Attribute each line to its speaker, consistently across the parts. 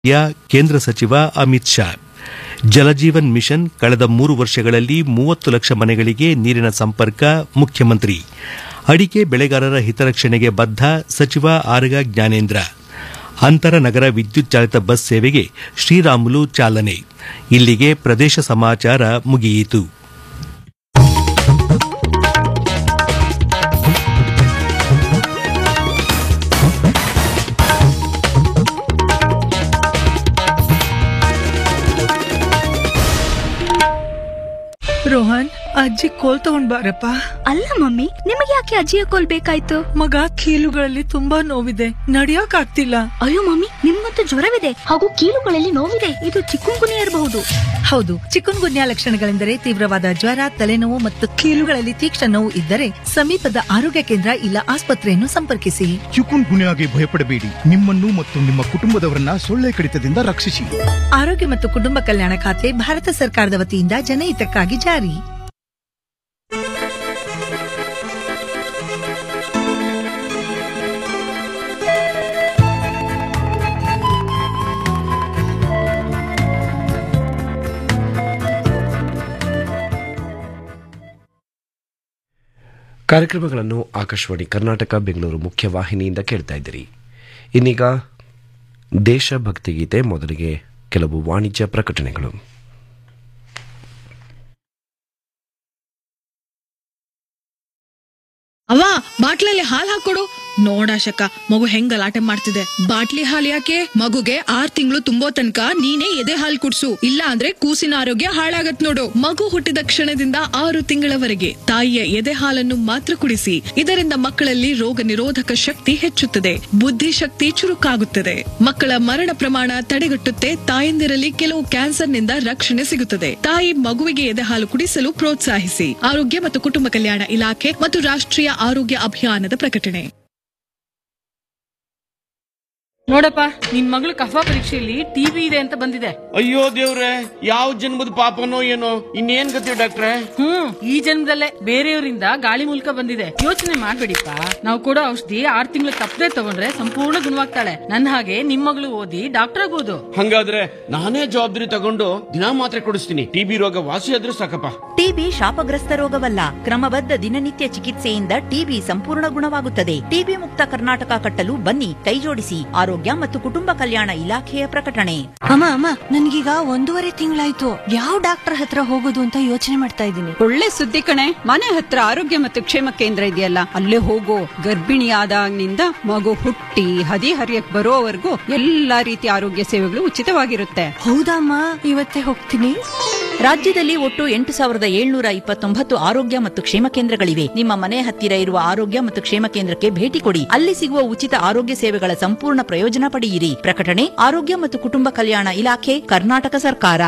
Speaker 1: ಯ ಕೇಂದ್ರ ಸಚಿವ ಅಮಿತ್ ಶಾ ಜಲಜೀವನ್ ಮಿಷನ್ ಕಳೆದ ಮೂರು ವರ್ಷಗಳಲ್ಲಿ ಮೂವತ್ತು ಲಕ್ಷ ಮನೆಗಳಿಗೆ ನೀರಿನ ಸಂಪರ್ಕ ಮುಖ್ಯಮಂತ್ರಿ ಅಡಿಕೆ ಬೆಳೆಗಾರರ ಹಿತರಕ್ಷಣೆಗೆ ಬದ್ಧ ಸಚಿವ ಆರಗ ಜ್ಞಾನೇಂದ್ರ ಅಂತರ ನಗರ ವಿದ್ಯುತ್ ಚಾಲಿತ ಬಸ್ ಸೇವೆಗೆ ಶ್ರೀರಾಮುಲು ಚಾಲನೆ ಇಲ್ಲಿಗೆ ಪ್ರದೇಶ ಸಮಾಚಾರ ಮುಗಿಯಿತು
Speaker 2: ರೋಹನ್ ಅಜ್ಜಿ ಕೋಲ್ ತಗೊಂಡ್ ಬಾರಪ್ಪ
Speaker 3: ಅಲ್ಲ ಮಮ್ಮಿ ನಿಮಗೆ ಯಾಕೆ ಅಜ್ಜಿಯ ಕೋಲ್ ಬೇಕಾಯ್ತು
Speaker 2: ಮಗ ಕೀಲುಗಳಲ್ಲಿ ತುಂಬಾ ನೋವಿದೆ ನಡಿಯಕ್ ಆಗ್ತಿಲ್ಲ
Speaker 3: ಅಯ್ಯೋ ಮಮ್ಮಿ ನಿಮ್ಮಂತೂ ಜ್ವರವಿದೆ ಹಾಗೂ ಕೀಲುಗಳಲ್ಲಿ ನೋವಿದೆ ಇದು ಚಿಕ್ಕುಂಗುನಿಯ ಇರಬಹುದು
Speaker 2: ಹೌದು ಚಿಕನ್ ಗುನ್ಯಾ ಲಕ್ಷಣಗಳೆಂದರೆ ತೀವ್ರವಾದ ಜ್ವರ ತಲೆನೋವು ಮತ್ತು ಕೀಲುಗಳಲ್ಲಿ ತೀಕ್ಷ್ಣ ನೋವು ಇದ್ದರೆ ಸಮೀಪದ ಆರೋಗ್ಯ ಕೇಂದ್ರ ಇಲ್ಲ ಆಸ್ಪತ್ರೆಯನ್ನು ಸಂಪರ್ಕಿಸಿ
Speaker 4: ಚಿಕುನ್ ಗುನ್ಯಾಗೆ ಭಯಪಡಬೇಡಿ ನಿಮ್ಮನ್ನು ಮತ್ತು ನಿಮ್ಮ ಕುಟುಂಬದವರನ್ನ ಸೊಳ್ಳೆ ಕಡಿತದಿಂದ ರಕ್ಷಿಸಿ
Speaker 2: ಆರೋಗ್ಯ ಮತ್ತು ಕುಟುಂಬ ಕಲ್ಯಾಣ ಖಾತೆ ಭಾರತ ಸರ್ಕಾರದ ವತಿಯಿಂದ ಜನಹಿತಕ್ಕಾಗಿ ಜಾರಿ
Speaker 5: ಕಾರ್ಯಕ್ರಮಗಳನ್ನು ಆಕಾಶವಾಣಿ ಕರ್ನಾಟಕ ಬೆಂಗಳೂರು ಮುಖ್ಯವಾಹಿನಿಯಿಂದ ಕೇಳ್ತಾ ಇದ್ದೀರಿ ಇನ್ನೀಗ ದೇಶಭಕ್ತಿ ಗೀತೆ ಮೊದಲಿಗೆ ಕೆಲವು ವಾಣಿಜ್ಯ ಪ್ರಕಟಣೆಗಳು
Speaker 6: ಅವ್ವ ಬಾಟ್ಲಲ್ಲಿ ಹಾಲ್ ಹಾಕೊಡು ನೋಡಾಶಕ ಮಗು ಹೆಂಗ್ ಗಲಾಟೆ ಮಾಡ್ತಿದೆ ಬಾಟ್ಲಿ ಹಾಲ್ ಯಾಕೆ ಮಗುಗೆ ಆರ್ ತಿಂಗಳು ತುಂಬೋ ತನಕ ನೀನೇ ಎದೆ ಹಾಲ್ ಕುಡ್ಸು ಇಲ್ಲ ಅಂದ್ರೆ ಕೂಸಿನ ಆರೋಗ್ಯ ಹಾಳಾಗತ್ ನೋಡು ಮಗು ಹುಟ್ಟಿದ ಕ್ಷಣದಿಂದ ಆರು ತಿಂಗಳವರೆಗೆ ತಾಯಿಯ ಎದೆ ಹಾಲನ್ನು ಮಾತ್ರ ಕುಡಿಸಿ ಇದರಿಂದ ಮಕ್ಕಳಲ್ಲಿ ರೋಗ ನಿರೋಧಕ ಶಕ್ತಿ ಹೆಚ್ಚುತ್ತದೆ ಬುದ್ಧಿಶಕ್ತಿ ಚುರುಕಾಗುತ್ತದೆ ಮಕ್ಕಳ ಮರಣ ಪ್ರಮಾಣ ತಡೆಗಟ್ಟುತ್ತೆ ತಾಯಂದಿರಲ್ಲಿ ಕೆಲವು ಕ್ಯಾನ್ಸರ್ನಿಂದ ರಕ್ಷಣೆ ಸಿಗುತ್ತದೆ ತಾಯಿ ಮಗುವಿಗೆ ಎದೆ ಹಾಲು ಕುಡಿಸಲು ಪ್ರೋತ್ಸಾಹಿಸಿ ಆರೋಗ್ಯ ಮತ್ತು ಕುಟುಂಬ ಕಲ್ಯಾಣ ಇಲಾಖೆ ಮತ್ತು ರಾಷ್ಟ್ರೀಯ ಆರೋಗ್ಯ ಅಭಿಯಾನದ ಪ್ರಕಟಣೆ
Speaker 7: ನೋಡಪ್ಪ ನಿನ್ ಮಗಳು ಕಫ ಪರೀಕ್ಷೆಯಲ್ಲಿ ಟಿವಿ ಇದೆ ಅಂತ ಬಂದಿದೆ
Speaker 8: ಅಯ್ಯೋ ದೇವ್ರೆ ಯಾವ ಜನ್ಮದ ಪಾಪನೋ ಏನೋ ಇನ್ನೇನ್ ಗತಿ ಡಾಕ್ಟ್ರೆ
Speaker 7: ಹ್ಮ್ ಈ ಜನ್ಮದಲ್ಲೇ ಬೇರೆಯವರಿಂದ ಗಾಳಿ ಮೂಲಕ ಬಂದಿದೆ ಯೋಚನೆ ಮಾಡ್ಬೇಡಿಪ್ಪ ನಾವು ಕೊಡೋ ಔಷಧಿ ಆರ್ ತಿಂಗಳು ತಪ್ಪದೆ ತಗೊಂಡ್ರೆ ಸಂಪೂರ್ಣ ಗುಣವಾಗ್ತಾಳೆ ನನ್ನ ಹಾಗೆ ನಿಮ್ ಮಗಳು ಓದಿ ಡಾಕ್ಟರ್ ಆಗ್ಬೋದು
Speaker 8: ಹಂಗಾದ್ರೆ ನಾನೇ ಜವಾಬ್ದಾರಿ ತಗೊಂಡು ದಿನಾ ಮಾತ್ರೆ ಕೊಡಿಸ್ತೀನಿ ಟಿಬಿ ರೋಗ ವಾಸಿ ಆದ್ರೂ ಸಾಕಪ್ಪ
Speaker 9: ಟಿಬಿ ಶಾಪಗ್ರಸ್ತ ರೋಗವಲ್ಲ ಕ್ರಮಬದ್ಧ ದಿನನಿತ್ಯ ಚಿಕಿತ್ಸೆಯಿಂದ ಟಿಬಿ ಸಂಪೂರ್ಣ ಗುಣವಾಗುತ್ತದೆ ಟಿಬಿ ಮುಕ್ತ ಕರ್ನಾಟಕ ಕಟ್ಟಲು ಬನ್ನಿ ಕೈಜೋಡಿಸಿ ಆರೋಗ್ಯ ಮತ್ತು ಕುಟುಂಬ ಕಲ್ಯಾಣ ಇಲಾಖೆಯ ಪ್ರಕಟಣೆ
Speaker 10: ಅಮ್ಮ ಅಮ್ಮ ನನ್ಗೀಗ ಒಂದೂವರೆ ತಿಂಗಳಾಯ್ತು ಯಾವ ಡಾಕ್ಟರ್ ಹತ್ರ ಹೋಗೋದು ಅಂತ ಯೋಚನೆ ಮಾಡ್ತಾ ಇದ್ದೀನಿ
Speaker 11: ಒಳ್ಳೆ ಸುದ್ದಿ ಕಣೆ ಮನೆ ಹತ್ರ ಆರೋಗ್ಯ ಮತ್ತು ಕ್ಷೇಮ ಕೇಂದ್ರ ಇದೆಯಲ್ಲ ಅಲ್ಲೇ ಹೋಗೋ ಗರ್ಭಿಣಿಯಾದಾಗಿನಿಂದ ಮಗು ಹುಟ್ಟಿ ಹದಿ ಹರಿಯಕ್ ಬರೋವರೆಗೂ ಎಲ್ಲಾ ರೀತಿಯ ಆರೋಗ್ಯ ಸೇವೆಗಳು ಉಚಿತವಾಗಿರುತ್ತೆ
Speaker 10: ಹೌದಮ್ಮ ಇವತ್ತೇ ಹೋಗ್ತೀನಿ
Speaker 9: ರಾಜ್ಯದಲ್ಲಿ ಒಟ್ಟು ಎಂಟು ಸಾವಿರದ ಏಳ್ನೂರ ಇಪ್ಪತ್ತೊಂಬತ್ತು ಆರೋಗ್ಯ ಮತ್ತು ಕ್ಷೇಮ ಕೇಂದ್ರಗಳಿವೆ ನಿಮ್ಮ ಮನೆ ಹತ್ತಿರ ಇರುವ ಆರೋಗ್ಯ ಮತ್ತು ಕ್ಷೇಮ ಕೇಂದ್ರಕ್ಕೆ ಭೇಟಿ ಕೊಡಿ ಅಲ್ಲಿ ಸಿಗುವ ಉಚಿತ ಆರೋಗ್ಯ ಸೇವೆಗಳ ಸಂಪೂರ್ಣ ಪ್ರಯೋಜನ ಪಡೆಯಿರಿ ಪ್ರಕಟಣೆ ಆರೋಗ್ಯ ಮತ್ತು ಕುಟುಂಬ ಕಲ್ಯಾಣ ಇಲಾಖೆ ಕರ್ನಾಟಕ ಸರ್ಕಾರ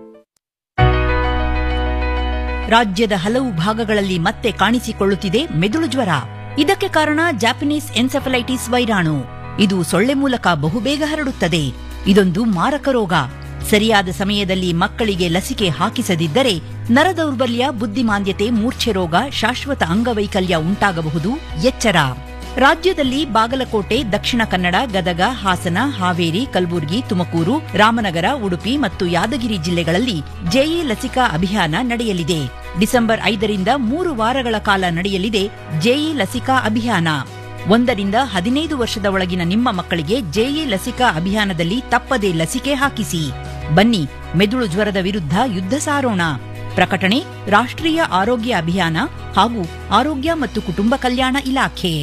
Speaker 9: ರಾಜ್ಯದ ಹಲವು ಭಾಗಗಳಲ್ಲಿ ಮತ್ತೆ ಕಾಣಿಸಿಕೊಳ್ಳುತ್ತಿದೆ ಮೆದುಳು ಜ್ವರ ಇದಕ್ಕೆ ಕಾರಣ ಜಾಪನೀಸ್ ಎನ್ಸೆಫಲೈಟಿಸ್ ವೈರಾಣು ಇದು ಸೊಳ್ಳೆ ಮೂಲಕ ಬಹುಬೇಗ ಹರಡುತ್ತದೆ ಇದೊಂದು ಮಾರಕ ರೋಗ ಸರಿಯಾದ ಸಮಯದಲ್ಲಿ ಮಕ್ಕಳಿಗೆ ಲಸಿಕೆ ಹಾಕಿಸದಿದ್ದರೆ ನರದೌರ್ಬಲ್ಯ ಬುದ್ಧಿಮಾಂದ್ಯತೆ ಮೂರ್ಛೆ ರೋಗ ಶಾಶ್ವತ ಅಂಗವೈಕಲ್ಯ ಉಂಟಾಗಬಹುದು ಎಚ್ಚರ ರಾಜ್ಯದಲ್ಲಿ ಬಾಗಲಕೋಟೆ ದಕ್ಷಿಣ ಕನ್ನಡ ಗದಗ ಹಾಸನ ಹಾವೇರಿ ಕಲಬುರಗಿ ತುಮಕೂರು ರಾಮನಗರ ಉಡುಪಿ ಮತ್ತು ಯಾದಗಿರಿ ಜಿಲ್ಲೆಗಳಲ್ಲಿ ಜೆಇ ಲಸಿಕಾ ಅಭಿಯಾನ ನಡೆಯಲಿದೆ ಡಿಸೆಂಬರ್ ಐದರಿಂದ ಮೂರು ವಾರಗಳ ಕಾಲ ನಡೆಯಲಿದೆ ಜೆಇ ಲಸಿಕಾ ಅಭಿಯಾನ ಒಂದರಿಂದ ಹದಿನೈದು ವರ್ಷದ ಒಳಗಿನ ನಿಮ್ಮ ಮಕ್ಕಳಿಗೆ ಜೆಇ ಲಸಿಕಾ ಅಭಿಯಾನದಲ್ಲಿ ತಪ್ಪದೇ ಲಸಿಕೆ ಹಾಕಿಸಿ ಬನ್ನಿ ಮೆದುಳು ಜ್ವರದ ವಿರುದ್ಧ ಯುದ್ಧ ಸಾರೋಣ ಪ್ರಕಟಣೆ ರಾಷ್ಟ್ರೀಯ ಆರೋಗ್ಯ ಅಭಿಯಾನ ಹಾಗೂ ಆರೋಗ್ಯ ಮತ್ತು ಕುಟುಂಬ ಕಲ್ಯಾಣ ಇಲಾಖೆ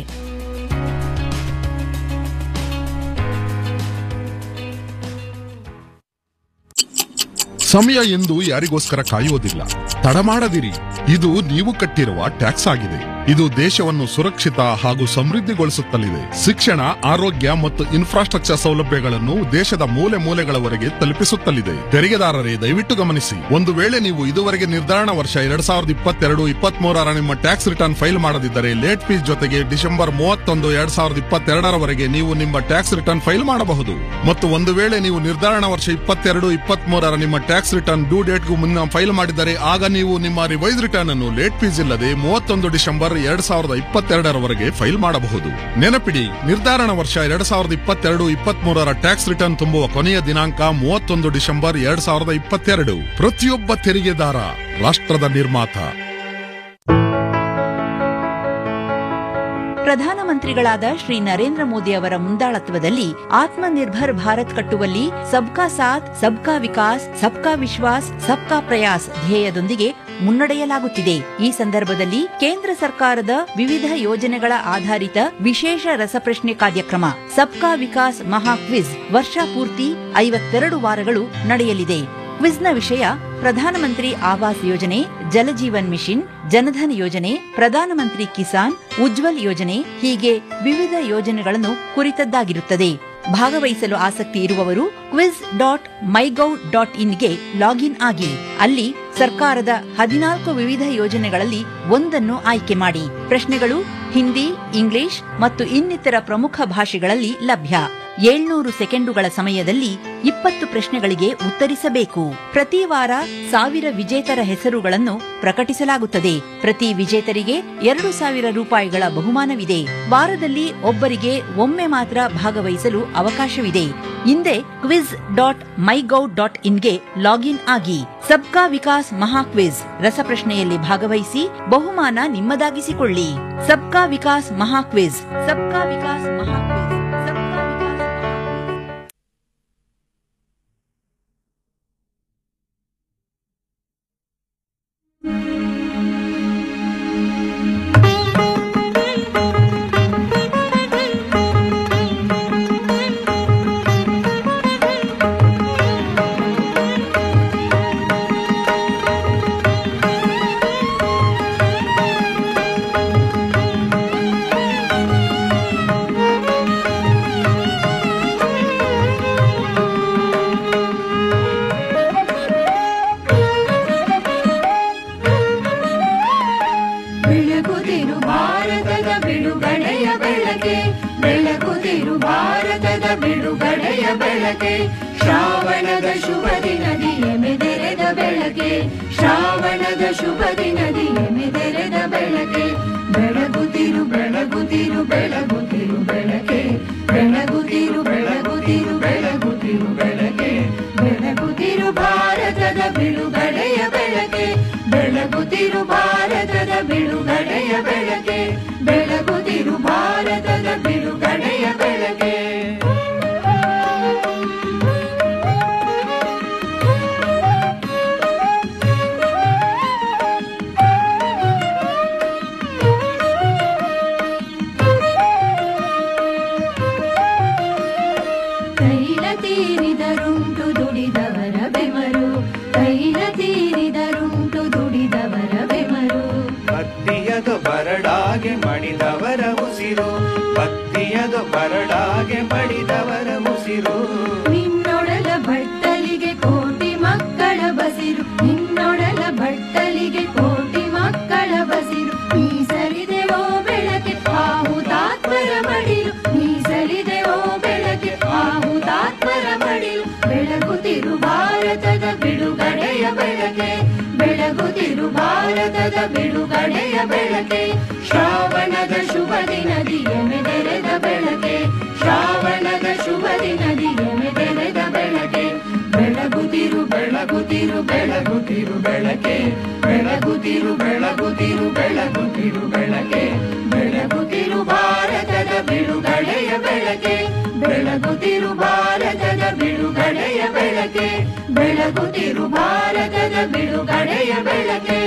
Speaker 12: ಸಮಯ ಎಂದು ಯಾರಿಗೋಸ್ಕರ ಕಾಯುವುದಿಲ್ಲ ತಡ ಮಾಡದಿರಿ ಇದು ನೀವು ಕಟ್ಟಿರುವ ಟ್ಯಾಕ್ಸ್ ಆಗಿದೆ ಇದು ದೇಶವನ್ನು ಸುರಕ್ಷಿತ ಹಾಗೂ ಸಮೃದ್ಧಿಗೊಳಿಸುತ್ತಲಿದೆ ಶಿಕ್ಷಣ ಆರೋಗ್ಯ ಮತ್ತು ಇನ್ಫ್ರಾಸ್ಟ್ರಕ್ಚರ್ ಸೌಲಭ್ಯಗಳನ್ನು ದೇಶದ ಮೂಲೆ ಮೂಲೆಗಳವರೆಗೆ ತಲುಪಿಸುತ್ತಲಿದೆ ತೆರಿಗೆದಾರರೇ ದಯವಿಟ್ಟು ಗಮನಿಸಿ ಒಂದು ವೇಳೆ ನೀವು ಇದುವರೆಗೆ ನಿರ್ಧಾರಣ ವರ್ಷ ಎರಡ್ ಸಾವಿರದ ಇಪ್ಪತ್ತೆರಡು ಇಪ್ಪತ್ತ್ ಮೂರರ ನಿಮ್ಮ ಟ್ಯಾಕ್ಸ್ ರಿಟರ್ನ್ ಫೈಲ್ ಮಾಡದಿದ್ದರೆ ಲೇಟ್ ಫೀಸ್ ಜೊತೆಗೆ ಡಿಸೆಂಬರ್ ಮೂವತ್ತೊಂದು ಎರಡ್ ಸಾವಿರದ ಇಪ್ಪತ್ತೆರಡರವರೆಗೆ ನೀವು ನಿಮ್ಮ ಟ್ಯಾಕ್ಸ್ ರಿಟರ್ನ್ ಫೈಲ್ ಮಾಡಬಹುದು ಮತ್ತು ಒಂದು ವೇಳೆ ನೀವು ನಿರ್ಧಾರಣ ವರ್ಷ ಇಪ್ಪತ್ತೆರಡು ಇಪ್ಪತ್ತ್ ಮೂರರ ನಿಮ್ಮ ಟ್ಯಾಕ್ಸ್ ರಿಟರ್ನ್ ಡ್ಯೂ ಡೇಟ್ಗೂ ಮುನ್ನ ಫೈಲ್ ಮಾಡಿದರೆ ಆಗ ನೀವು ನಿಮ್ಮ ರಿವೈಸ್ ರಿಟರ್ನ್ ಅನ್ನು ಲೇಟ್ ಫೀಸ್ ಇಲ್ಲದೆ ಮೂವತ್ತೊಂದು ಡಿಸೆಂಬರ್ ಡಿಸೆಂಬರ್ ಎರಡ್ ಸಾವಿರದ ಇಪ್ಪತ್ತೆರಡರವರೆಗೆ ಫೈಲ್ ಮಾಡಬಹುದು ನೆನಪಿಡಿ ನಿರ್ಧಾರಣ ವರ್ಷ ಎರಡ್ ಸಾವಿರದ ಇಪ್ಪತ್ತೆರಡು ಇಪ್ಪತ್ಮೂರರ ಟ್ಯಾಕ್ಸ್ ರಿಟರ್ನ್ ತುಂಬುವ ಕೊನೆಯ ದಿನಾಂಕ ಮೂವತ್ತೊಂದು ಡಿಸೆಂಬರ್ ಎರಡ್ ಸಾವಿರದ ಇಪ್ಪತ್ತೆರಡು ಪ್ರತಿಯೊಬ್ಬ ತೆರಿಗೆದಾರ ರಾಷ್ಟ್ರದ ನಿರ್ಮಾತ
Speaker 9: ಪ್ರಧಾನಮಂತ್ರಿಗಳಾದ ಶ್ರೀ ನರೇಂದ್ರ ಮೋದಿ ಅವರ ಮುಂದಾಳತ್ವದಲ್ಲಿ ಆತ್ಮನಿರ್ಭರ್ ಭಾರತ್ ಕಟ್ಟುವಲ್ಲಿ ಸಬ್ಕಾ ಸಾಥ್ ಸಬ್ಕಾ ವಿಕಾಸ್ ಸಬ್ಕಾ ವಿಶ್ವಾಸ್ ಸಬ್ಕಾ ಪ್ರಯಾಸ್ ಧ್ಯೇಯದೊಂದಿಗೆ ಮುನ್ನಡೆಯಲಾಗುತ್ತಿದೆ ಈ ಸಂದರ್ಭದಲ್ಲಿ ಕೇಂದ್ರ ಸರ್ಕಾರದ ವಿವಿಧ ಯೋಜನೆಗಳ ಆಧಾರಿತ ವಿಶೇಷ ರಸಪ್ರಶ್ನೆ ಕಾರ್ಯಕ್ರಮ ಸಬ್ಕಾ ವಿಕಾಸ್ ಮಹಾ ಕ್ವಿಜ್ ವರ್ಷ ಪೂರ್ತಿ ಐವತ್ತೆರಡು ವಾರಗಳು ನಡೆಯಲಿದೆ ಕ್ವಿಜ್ನ ವಿಷಯ ಪ್ರಧಾನಮಂತ್ರಿ ಆವಾಸ್ ಯೋಜನೆ ಜಲಜೀವನ್ ಮಿಷನ್ ಜನಧನ್ ಯೋಜನೆ ಪ್ರಧಾನಮಂತ್ರಿ ಕಿಸಾನ್ ಉಜ್ವಲ್ ಯೋಜನೆ ಹೀಗೆ ವಿವಿಧ ಯೋಜನೆಗಳನ್ನು ಕುರಿತದ್ದಾಗಿರುತ್ತದೆ ಭಾಗವಹಿಸಲು ಆಸಕ್ತಿ ಇರುವವರು ಕ್ವಿಜ್ ಡಾಟ್ ಮೈಗೌ ಡಾಟ್ ಇನ್ಗೆ ಲಾಗಿನ್ ಆಗಿ ಅಲ್ಲಿ ಸರ್ಕಾರದ ಹದಿನಾಲ್ಕು ವಿವಿಧ ಯೋಜನೆಗಳಲ್ಲಿ ಒಂದನ್ನು ಆಯ್ಕೆ ಮಾಡಿ ಪ್ರಶ್ನೆಗಳು ಹಿಂದಿ ಇಂಗ್ಲಿಷ್ ಮತ್ತು ಇನ್ನಿತರ ಪ್ರಮುಖ ಭಾಷೆಗಳಲ್ಲಿ ಲಭ್ಯ ಏಳ್ನೂರು ಸೆಕೆಂಡುಗಳ ಸಮಯದಲ್ಲಿ ಇಪ್ಪತ್ತು ಪ್ರಶ್ನೆಗಳಿಗೆ ಉತ್ತರಿಸಬೇಕು ಪ್ರತಿ ವಾರ ಸಾವಿರ ವಿಜೇತರ ಹೆಸರುಗಳನ್ನು ಪ್ರಕಟಿಸಲಾಗುತ್ತದೆ ಪ್ರತಿ ವಿಜೇತರಿಗೆ ಎರಡು ಸಾವಿರ ರೂಪಾಯಿಗಳ ಬಹುಮಾನವಿದೆ ವಾರದಲ್ಲಿ ಒಬ್ಬರಿಗೆ ಒಮ್ಮೆ ಮಾತ್ರ ಭಾಗವಹಿಸಲು ಅವಕಾಶವಿದೆ ಹಿಂದೆ ಕ್ವಿಜ್ ಡಾಟ್ ಮೈಗೌ ಡಾಟ್ ಇನ್ಗೆ ಲಾಗಿನ್ ಆಗಿ ಸಬ್ಕಾ ವಿಕಾಸ್ ಮಹಾ ಕ್ವಿಜ್ ರಸಪ್ರಶ್ನೆಯಲ್ಲಿ ಭಾಗವಹಿಸಿ ಬಹುಮಾನ ನಿಮ್ಮದಾಗಿಸಿಕೊಳ್ಳಿ ಸಬ್ಕಾ ವಿಕಾಸ್ ಮಹಾ ಕ್ವಿಜ್ ಸಬ್ಕಾ ವಿಕಾಸ್ ಮಹಾ ಕ್ವಿಜ್
Speaker 13: ಬೆಳಗುತ್ತಿರು ಭಾರತದ ಬಿಡುಗಡೆಯ ಬೆಳಕೆ ಬೆಳಗುತ್ತಿರು ಭಾರತದ ಬಿಡುಗಡೆಯ ಬೆಳಕೆ ಶ್ರಾವಣದ ಶುಭ ದಿನದಿ ಎಮೆದೆರೆದ ಬೆಳಕೆ ಶ್ರಾವಣದ ಶುಭ ದಿನದಿ ಎಮೆದೆರೆದ ಬೆಳಕೆ ಬೆಳಗುತ್ತಿರು ಬೆಳಗುತ್ತಿರು ಬೆಳಗುತ್ತಿರು ಬೆಳಕೆ ಬೆಳಗುತ್ತಿರು ಬೆಳಗುತ್ತಿರು ಬೆಳಗುತ್ತಿರು ಬೆಳಕೆ ಬೆಳಗುತ್ತಿರು ಭಾರತದ ಬಿಡುಗಡೆಯ ಬೆಳಕೆ ಬೆಳಗುತ್ತಿರು ಭಾರತದ ಬಿಡುಗಡೆಯ ಬೆಳಕೆ ಬೆಳಗುತ್ತಿರು ಭಾರತದ ಬಿಡುಗಡೆಯ ಬೆಳಕೆ ತೈಲ ತೀರಿದರುಂಟು ದುಡಿದವರ ಬೆಮರು ತೈಲ ತೀರಿದರುಂಟು ದುಡಿದವರ ಬೆಮರು
Speaker 14: ಬತ್ತಿಯದು ಬರಡಾಗೆ ಮಡಿದವರ ಉಸಿರು ಬತ್ತಿಯದು ಬರಡಾಗೆ ಮಡಿದವರ ಉಸಿರು
Speaker 13: ನಿನ್ನೊಡಲ ಭಟ್ಟಲಿಗೆ ಕೋಟಿ ಮಕ್ಕಳ ಬಸಿರು ನಿನ್ನೊಡಲ ಭಟ್ಟಲಿಗೆ ಕೋಟಿ ಮಕ್ಕಳ ಬಸಿರು ಮೀಸಲಿದೆವೋ ಬೆಳಕೆ ಆಹುತಾತ್ಮರ ಮಡಿಲು ಮೀಸಲಿದೆವೋ ಬೆಳಕೆ ಆಹುತಾತ್ಮರ ಮಡಿಲು ಬೆಳಗುತ್ತಿರು ಭಾರತದ ಬಿಡುಗಡೆಯ ಬೆಳಕೆ ಬೆಳಗುತ್ತಿರು ಭಾರತದ ಬಿಡುಗಡೆಯ ಬೆಳಕೆ ಶ್ರಾವಣದ ಶುಭ ದಿನದಿ ಎಮೆದೆರೆದ ಬೆಳಕೆ ಶ್ರಾವಣದ ಶುಭ ದಿನದಿ ಎಮೆದೆರೆದ ಬೆಳಕೆ ಬೆಳಗುತ್ತಿರು ಬೆಳಗುತ್ತಿರು ಬೆಳಗುತ್ತಿರು ಬೆಳಕೆ ಬೆಳಗುತ್ತಿರು ಬೆಳಗುತ್ತಿರು ಬೆಳಗುತ್ತಿರು ಬೆಳಕೆ ಬೆಳಗುತ್ತಿರು ಭಾರತದ ಬಿಡುಗಡೆಯ ಬೆಳಕೆ ಬೆಳಗುತ್ತಿರು ಭಾರತದ ಬಿಡುಗಡೆಯ ಬೆಳಕೆ ಬೆಳಗುತ್ತಿರು ಭಾರತದ ಬಿಡುಗಡೆಯ ಬೆಳಕೆ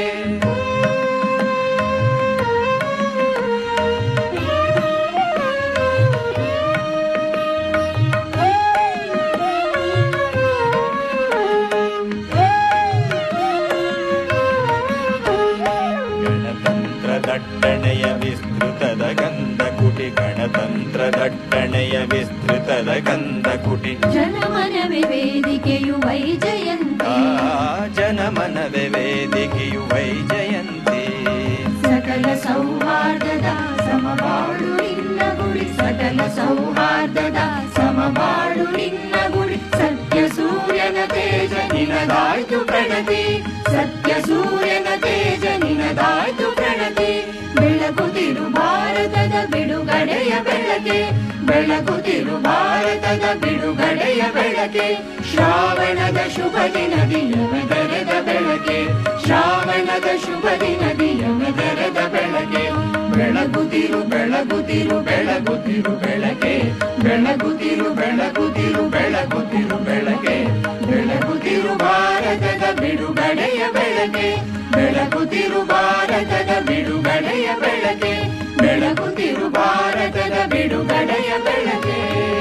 Speaker 14: ಗಣತಂತ್ರ ದಟ್ಟಣೆಯ ವಿಸ್ತೃತದ ಗಂಧ ಕುಟಿ ಗಣತಂತ್ರ ದಟ್ಟಣೆಯ ವಿಸ್ತೃತದ ಗಂಧ ಕುಟಿ
Speaker 13: ಜನಮನವೇ ವೇದಿಕೆಯು ವೈಜಯಂತಿ
Speaker 14: ಆ ಜನಮನವೇ ವೇದಿಕೆಯು ವೈಜಯಂತಿ
Speaker 13: ಸಕಲ ಸೌಹಾರ್ದದ ಸಮಬಾಳು ನಿನ್ನ ಗುಡಿ ಸಕಲ ಸೌಹಾರ್ದದ ಸಮಬಾಳು ನಿನ್ನ ಗುಡಿ ಸತ್ಯ ಸೂರ್ಯನ ತೇಜ ನಿನದಾಯ್ತು ಪ್ರಣತಿ ಸತ್ಯ ಸೂರ್ಯನ ತೇಜ ನಿನದಾಯ್ತು ಪ್ರಣತಿ ಬೆಳಗು ಬೆಳಗುತ್ತಿರು ಭಾರತದ ಬಿಡುಗಡೆಯ ಬೆಳಕೆ ಶ್ರಾವಣದ ಶುಭ ದಿನದಿ ಯಮದರದ ಬೆಳಕೆ ಶ್ರಾವಣದ ಶುಭ ದಿನದಿ ಯಮದರದ ಬೆಳಕೆ ಬೆಳಗುತ್ತಿರು ಬೆಳಗುತ್ತಿರು ಬೆಳಗುತ್ತಿರು ಬೆಳಕೆ ಬೆಳಗುತ್ತಿರು ಬೆಳಗುತ್ತಿರು ಬೆಳಗುತ್ತಿರು ಬೆಳಕೆ ಬೆಳಗುತ್ತಿರು ಭಾರತದ ಬಿಡುಗಡೆಯ ಬೆಳಕೆ ಬೆಳಗುತ್ತಿರು ಭಾರತದ ಬಿಡುಗಡೆಯ ಬೆಳಕೆ ಬೆಳಗುತ್ತಿರು ಭಾರತದ ಬಿಡುಗಡೆಯ ಬೆಳಕೆ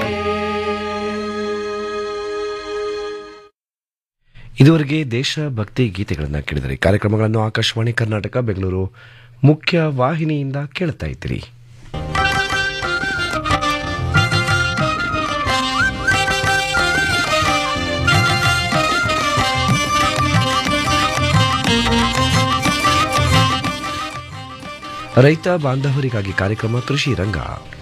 Speaker 5: ಇದುವರೆಗೆ ದೇಶ ಭಕ್ತಿ ಗೀತೆಗಳನ್ನು ಕೇಳಿದರೆ ಕಾರ್ಯಕ್ರಮಗಳನ್ನು ಆಕಾಶವಾಣಿ ಕರ್ನಾಟಕ ಬೆಂಗಳೂರು ಮುಖ್ಯ ವಾಹಿನಿಯಿಂದ ಕೇಳ್ತಾ ಇದ್ದೀರಿ ರೈತ ಬಾಂಧವರಿಗಾಗಿ ಕಾರ್ಯಕ್ರಮ ಕೃಷಿ ರಂಗ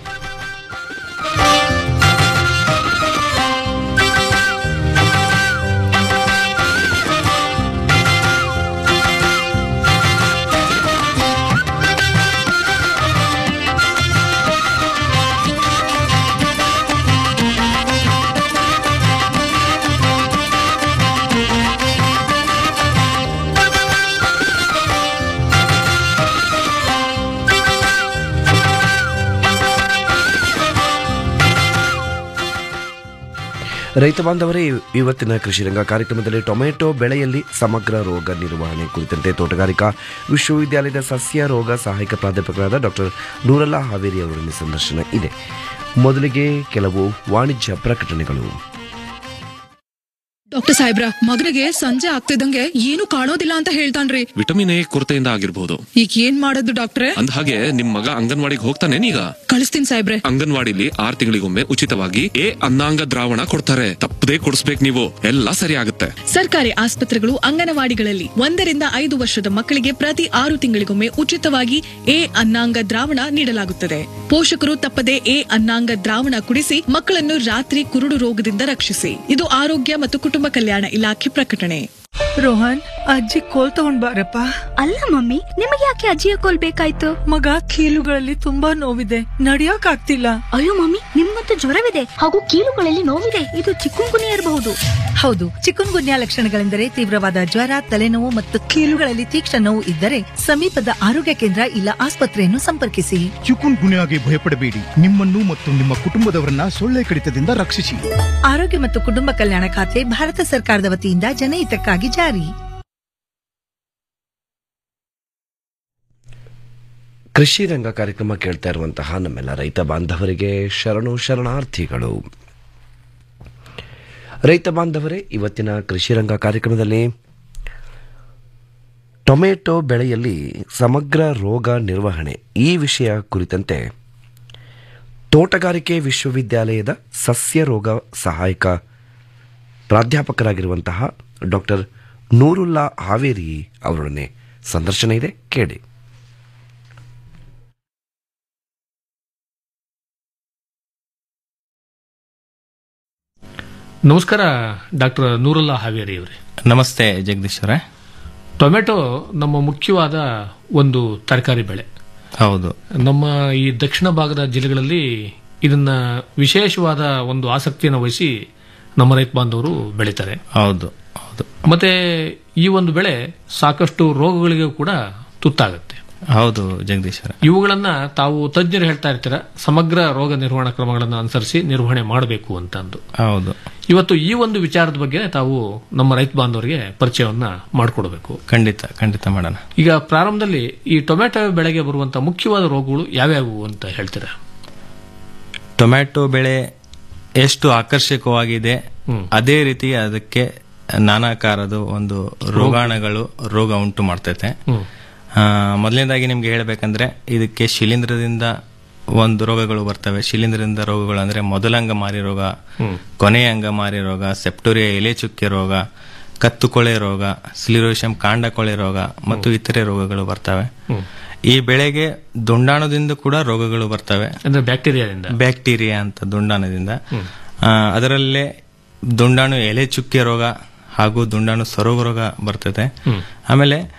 Speaker 5: ರೈತ ಬಾಂಧವರೇ ಇವತ್ತಿನ ಕೃಷಿ ರಂಗ ಕಾರ್ಯಕ್ರಮದಲ್ಲಿ ಟೊಮೆಟೊ ಬೆಳೆಯಲ್ಲಿ ಸಮಗ್ರ ರೋಗ ನಿರ್ವಹಣೆ ಕುರಿತಂತೆ ತೋಟಗಾರಿಕಾ ವಿಶ್ವವಿದ್ಯಾಲಯದ ಸಸ್ಯ ರೋಗ ಸಹಾಯಕ ಪ್ರಾಧ್ಯಾಪಕರಾದ ಡಾಕ್ಟರ್ ನೂರಲ್ಲಾ ಹಾವೇರಿ ಅವರಲ್ಲಿ ಸಂದರ್ಶನ ಇದೆ ಮೊದಲಿಗೆ ಕೆಲವು ವಾಣಿಜ್ಯ ಪ್ರಕಟಣೆಗಳು
Speaker 6: ಡಾಕ್ಟರ್ ಸಾಹೇಬ್ರ ಮಗನಿಗೆ ಸಂಜೆ ಆಗ್ತಿದ್ದಂಗೆ ಏನು ಕಾಣೋದಿಲ್ಲ ಅಂತ ಹೇಳ್ತಾನ್ರಿ
Speaker 15: ವಿಟಮಿನ್ ಎ ಕೊರತೆಯಿಂದ ಆಗಿರ್ಬೋದು
Speaker 6: ಈಗ ಏನ್ ಮಾಡೋದು ಡಾಕ್ಟ್ರೆ
Speaker 15: ಅಂದ ಹಾಗೆ ನಿಮ್ ಮಗ ಅಂಗನವಾಡಿಗೆ ಹೋಗ್ತಾನೇನೀಗ
Speaker 6: ಕಳಿಸ್ತೀನಿ ಸಾಹೇಬ್ರೆ
Speaker 15: ಅಂಗನವಾಡಿಲಿ ಆರ್ ತಿಂಗಳಿಗೊಮ್ಮೆ ಉಚಿತವಾಗಿ ಎ ಅನ್ನಾಂಗ ದ್ರಾವಣ ಕೊಡ್ತಾರೆ ತಪ್ಪದೇ ಕೊಡಿಸ್ಬೇಕು ನೀವು ಎಲ್ಲ ಸರಿ ಆಗುತ್ತೆ
Speaker 6: ಸರ್ಕಾರಿ ಆಸ್ಪತ್ರೆಗಳು ಅಂಗನವಾಡಿಗಳಲ್ಲಿ ಒಂದರಿಂದ ಐದು ವರ್ಷದ ಮಕ್ಕಳಿಗೆ ಪ್ರತಿ ಆರು ತಿಂಗಳಿಗೊಮ್ಮೆ ಉಚಿತವಾಗಿ ಎ ಅನ್ನಾಂಗ ದ್ರಾವಣ ನೀಡಲಾಗುತ್ತದೆ ಪೋಷಕರು ತಪ್ಪದೆ ಎ ಅನ್ನಾಂಗ ದ್ರಾವಣ ಕುಡಿಸಿ ಮಕ್ಕಳನ್ನು ರಾತ್ರಿ ಕುರುಡು ರೋಗದಿಂದ ರಕ್ಷಿಸಿ ಇದು ಆರೋಗ್ಯ ಮತ್ತು ಕುಟುಂಬ ಕಲ್ಯಾಣ ಇಲಾಖೆ ಪ್ರಕಟಣೆ
Speaker 2: ರೋಹನ್ ಅಜ್ಜಿ ಕೋಲ್ ತಗೊಂಡ್ ಬಾರಪ್ಪ
Speaker 3: ಅಲ್ಲ ಮಮ್ಮಿ ನಿಮಗೆ ಯಾಕೆ ಅಜ್ಜಿಯ ಕೋಲ್ ಬೇಕಾಯ್ತು
Speaker 2: ಮಗ ಕೀಲುಗಳಲ್ಲಿ ತುಂಬಾ ನೋವಿದೆ ನಡಿಯಕ್ ಆಗ್ತಿಲ್ಲ
Speaker 3: ಅಯ್ಯೋ ಮಮ್ಮಿ ನಿಮ್ಗಂತೂ ಜ್ವರವಿದೆ ಹಾಗೂ ಕೀಲುಗಳಲ್ಲಿ ನೋವಿದೆ ಇದು ಚಿಕ್ಕುಂಗುನಿ ಇರಬಹುದು
Speaker 2: ಹೌದು ಚಿಕನ್ ಗುನ್ಯಾ ಲಕ್ಷಣಗಳೆಂದರೆ ತೀವ್ರವಾದ ಜ್ವರ ತಲೆನೋವು ಮತ್ತು ಕೀಲುಗಳಲ್ಲಿ ತೀಕ್ಷ್ಣ ನೋವು ಇದ್ದರೆ ಸಮೀಪದ ಆರೋಗ್ಯ ಕೇಂದ್ರ ಇಲ್ಲ ಆಸ್ಪತ್ರೆಯನ್ನು ಸಂಪರ್ಕಿಸಿ
Speaker 4: ಚಿಕುನ್ ಗುನ್ಯಾಗೆ ಭಯಪಡಬೇಡಿ ನಿಮ್ಮನ್ನು ಮತ್ತು ನಿಮ್ಮ ಕುಟುಂಬದವರನ್ನ ಸೊಳ್ಳೆ ಕಡಿತದಿಂದ ರಕ್ಷಿಸಿ
Speaker 2: ಆರೋಗ್ಯ ಮತ್ತು ಕುಟುಂಬ ಕಲ್ಯಾಣ ಖಾತೆ ಭಾರತ ಸರ್ಕಾರದ ವತಿಯಿಂದ ಜನಹಿತಕ್ಕಾಗಿ ಜಾರಿ
Speaker 5: ಕೃಷಿ ರಂಗ ಕಾರ್ಯಕ್ರಮ ಕೇಳ್ತಾ ಇರುವಂತಹ ನಮ್ಮೆಲ್ಲ ರೈತ ಬಾಂಧವರಿಗೆ ಶರಣು ಶರಣಾರ್ಥಿಗಳು ರೈತ ಬಾಂಧವರೇ ಇವತ್ತಿನ ಕೃಷಿ ರಂಗ ಕಾರ್ಯಕ್ರಮದಲ್ಲಿ ಟೊಮೆಟೊ ಬೆಳೆಯಲ್ಲಿ ಸಮಗ್ರ ರೋಗ ನಿರ್ವಹಣೆ ಈ ವಿಷಯ ಕುರಿತಂತೆ ತೋಟಗಾರಿಕೆ ವಿಶ್ವವಿದ್ಯಾಲಯದ ಸಸ್ಯ ರೋಗ ಸಹಾಯಕ ಪ್ರಾಧ್ಯಾಪಕರಾಗಿರುವಂತಹ ಡಾಕ್ಟರ್ ನೂರುಲ್ಲಾ ಹಾವೇರಿ ಅವರೊಡನೆ ಸಂದರ್ಶನ ಇದೆ ಕೇಳಿ
Speaker 16: ನಮಸ್ಕಾರ ಡಾಕ್ಟರ್ ನೂರುಲ್ಲಾ ಹಾವೇರಿ ಅವರೇ
Speaker 17: ನಮಸ್ತೆ ಜಗದೀಶ್ ಅವರೇ
Speaker 16: ಟೊಮೆಟೊ ನಮ್ಮ ಮುಖ್ಯವಾದ ಒಂದು ತರಕಾರಿ ಬೆಳೆ
Speaker 17: ಹೌದು
Speaker 16: ನಮ್ಮ ಈ ದಕ್ಷಿಣ ಭಾಗದ ಜಿಲ್ಲೆಗಳಲ್ಲಿ ಇದನ್ನ ವಿಶೇಷವಾದ ಒಂದು ಆಸಕ್ತಿಯನ್ನು ವಹಿಸಿ ನಮ್ಮ ರೈತ ಬಾಂಧವರು ಬೆಳೀತಾರೆ
Speaker 17: ಹೌದು
Speaker 16: ಮತ್ತೆ ಈ ಒಂದು ಬೆಳೆ ಸಾಕಷ್ಟು ರೋಗಗಳಿಗೂ ಕೂಡ ತುತ್ತಾಗುತ್ತೆ
Speaker 17: ಹೌದು ಜಗದೀಶ್ ಅವರೇ
Speaker 16: ಇವುಗಳನ್ನ ತಾವು ತಜ್ಞರು ಹೇಳ್ತಾ ಇರ್ತೀರ ಸಮಗ್ರ ರೋಗ ನಿರ್ವಹಣಾ ಕ್ರಮಗಳನ್ನು ಅನುಸರಿಸಿ ನಿರ್ವಹಣೆ ಮಾಡಬೇಕು ಅಂತ ಅಂದು
Speaker 17: ಹೌದು
Speaker 16: ಇವತ್ತು ಈ ಒಂದು ವಿಚಾರದ ಬಗ್ಗೆ ತಾವು ನಮ್ಮ ರೈತ ಬಾಂಧವರಿಗೆ ಪರಿಚಯವನ್ನ ಮಾಡಿಕೊಡ್ಬೇಕು
Speaker 17: ಖಂಡಿತ ಖಂಡಿತ ಮಾಡೋಣ
Speaker 16: ಈಗ ಪ್ರಾರಂಭದಲ್ಲಿ ಈ ಟೊಮೆಟೊ ಬೆಳೆಗೆ ಬರುವಂತ ಮುಖ್ಯವಾದ ರೋಗಗಳು ಯಾವ್ಯಾವು ಅಂತ ಹೇಳ್ತೀರಾ
Speaker 17: ಟೊಮ್ಯಾಟೊ ಬೆಳೆ ಎಷ್ಟು ಆಕರ್ಷಕವಾಗಿದೆ ಅದೇ ರೀತಿ ಅದಕ್ಕೆ ನಾನಾಕಾರದ ಒಂದು ರೋಗಾಣುಗಳು ರೋಗ ಉಂಟು ಮಾಡ್ತೈತೆ ಆ, ಮೊದಲನೇದಾಗಿ ನಿಮ್ಗೆ ಹೇಳ್ಬೇಕಂದ್ರೆ ಇದಕ್ಕೆ ಶಿಲೀಂಧ್ರದಿಂದ ಒಂದು ರೋಗಗಳು ಬರ್ತವೆ ಶಿಲೀಂಧ್ರದಿಂದ ರೋಗಗಳು ಅಂದ್ರೆ ಮೊದಲಂಗ ಮಾರಿ ರೋಗ ಕೊನೆಯ ಅಂಗಮಾರಿ ರೋಗ ಸೆಪ್ಟೋರಿಯಾ ಎಲೆ ಚುಕ್ಕೆ ರೋಗ ಕತ್ತುಕೊಳೆ ರೋಗ ಸ್ಲಿರೋಶಮ್ ಕಾಂಡಕೊಳೆ ರೋಗ ಮತ್ತು ಇತರೆ ರೋಗಗಳು ಬರ್ತವೆ ಈ ಬೆಳೆಗೆ ದುಂಡಾಣದಿಂದ ಕೂಡ ರೋಗಗಳು ಬರ್ತವೆ
Speaker 16: ಅಂದ್ರೆ ಬ್ಯಾಕ್ಟೀರಿಯಾದಿಂದ
Speaker 17: ಬ್ಯಾಕ್ಟೀರಿಯಾ ಅಂತ ದುಂಡಾಣದಿಂದ ಆ, ಅದರಲ್ಲೇ ದುಂಡಾಣು ಎಲೆ ಚುಕ್ಕೆ ರೋಗ ಹಾಗೂ ದುಂಡಾಣು ಸೊರಗು ರೋಗ ಬರ್ತದೆ ಆಮೇಲೆ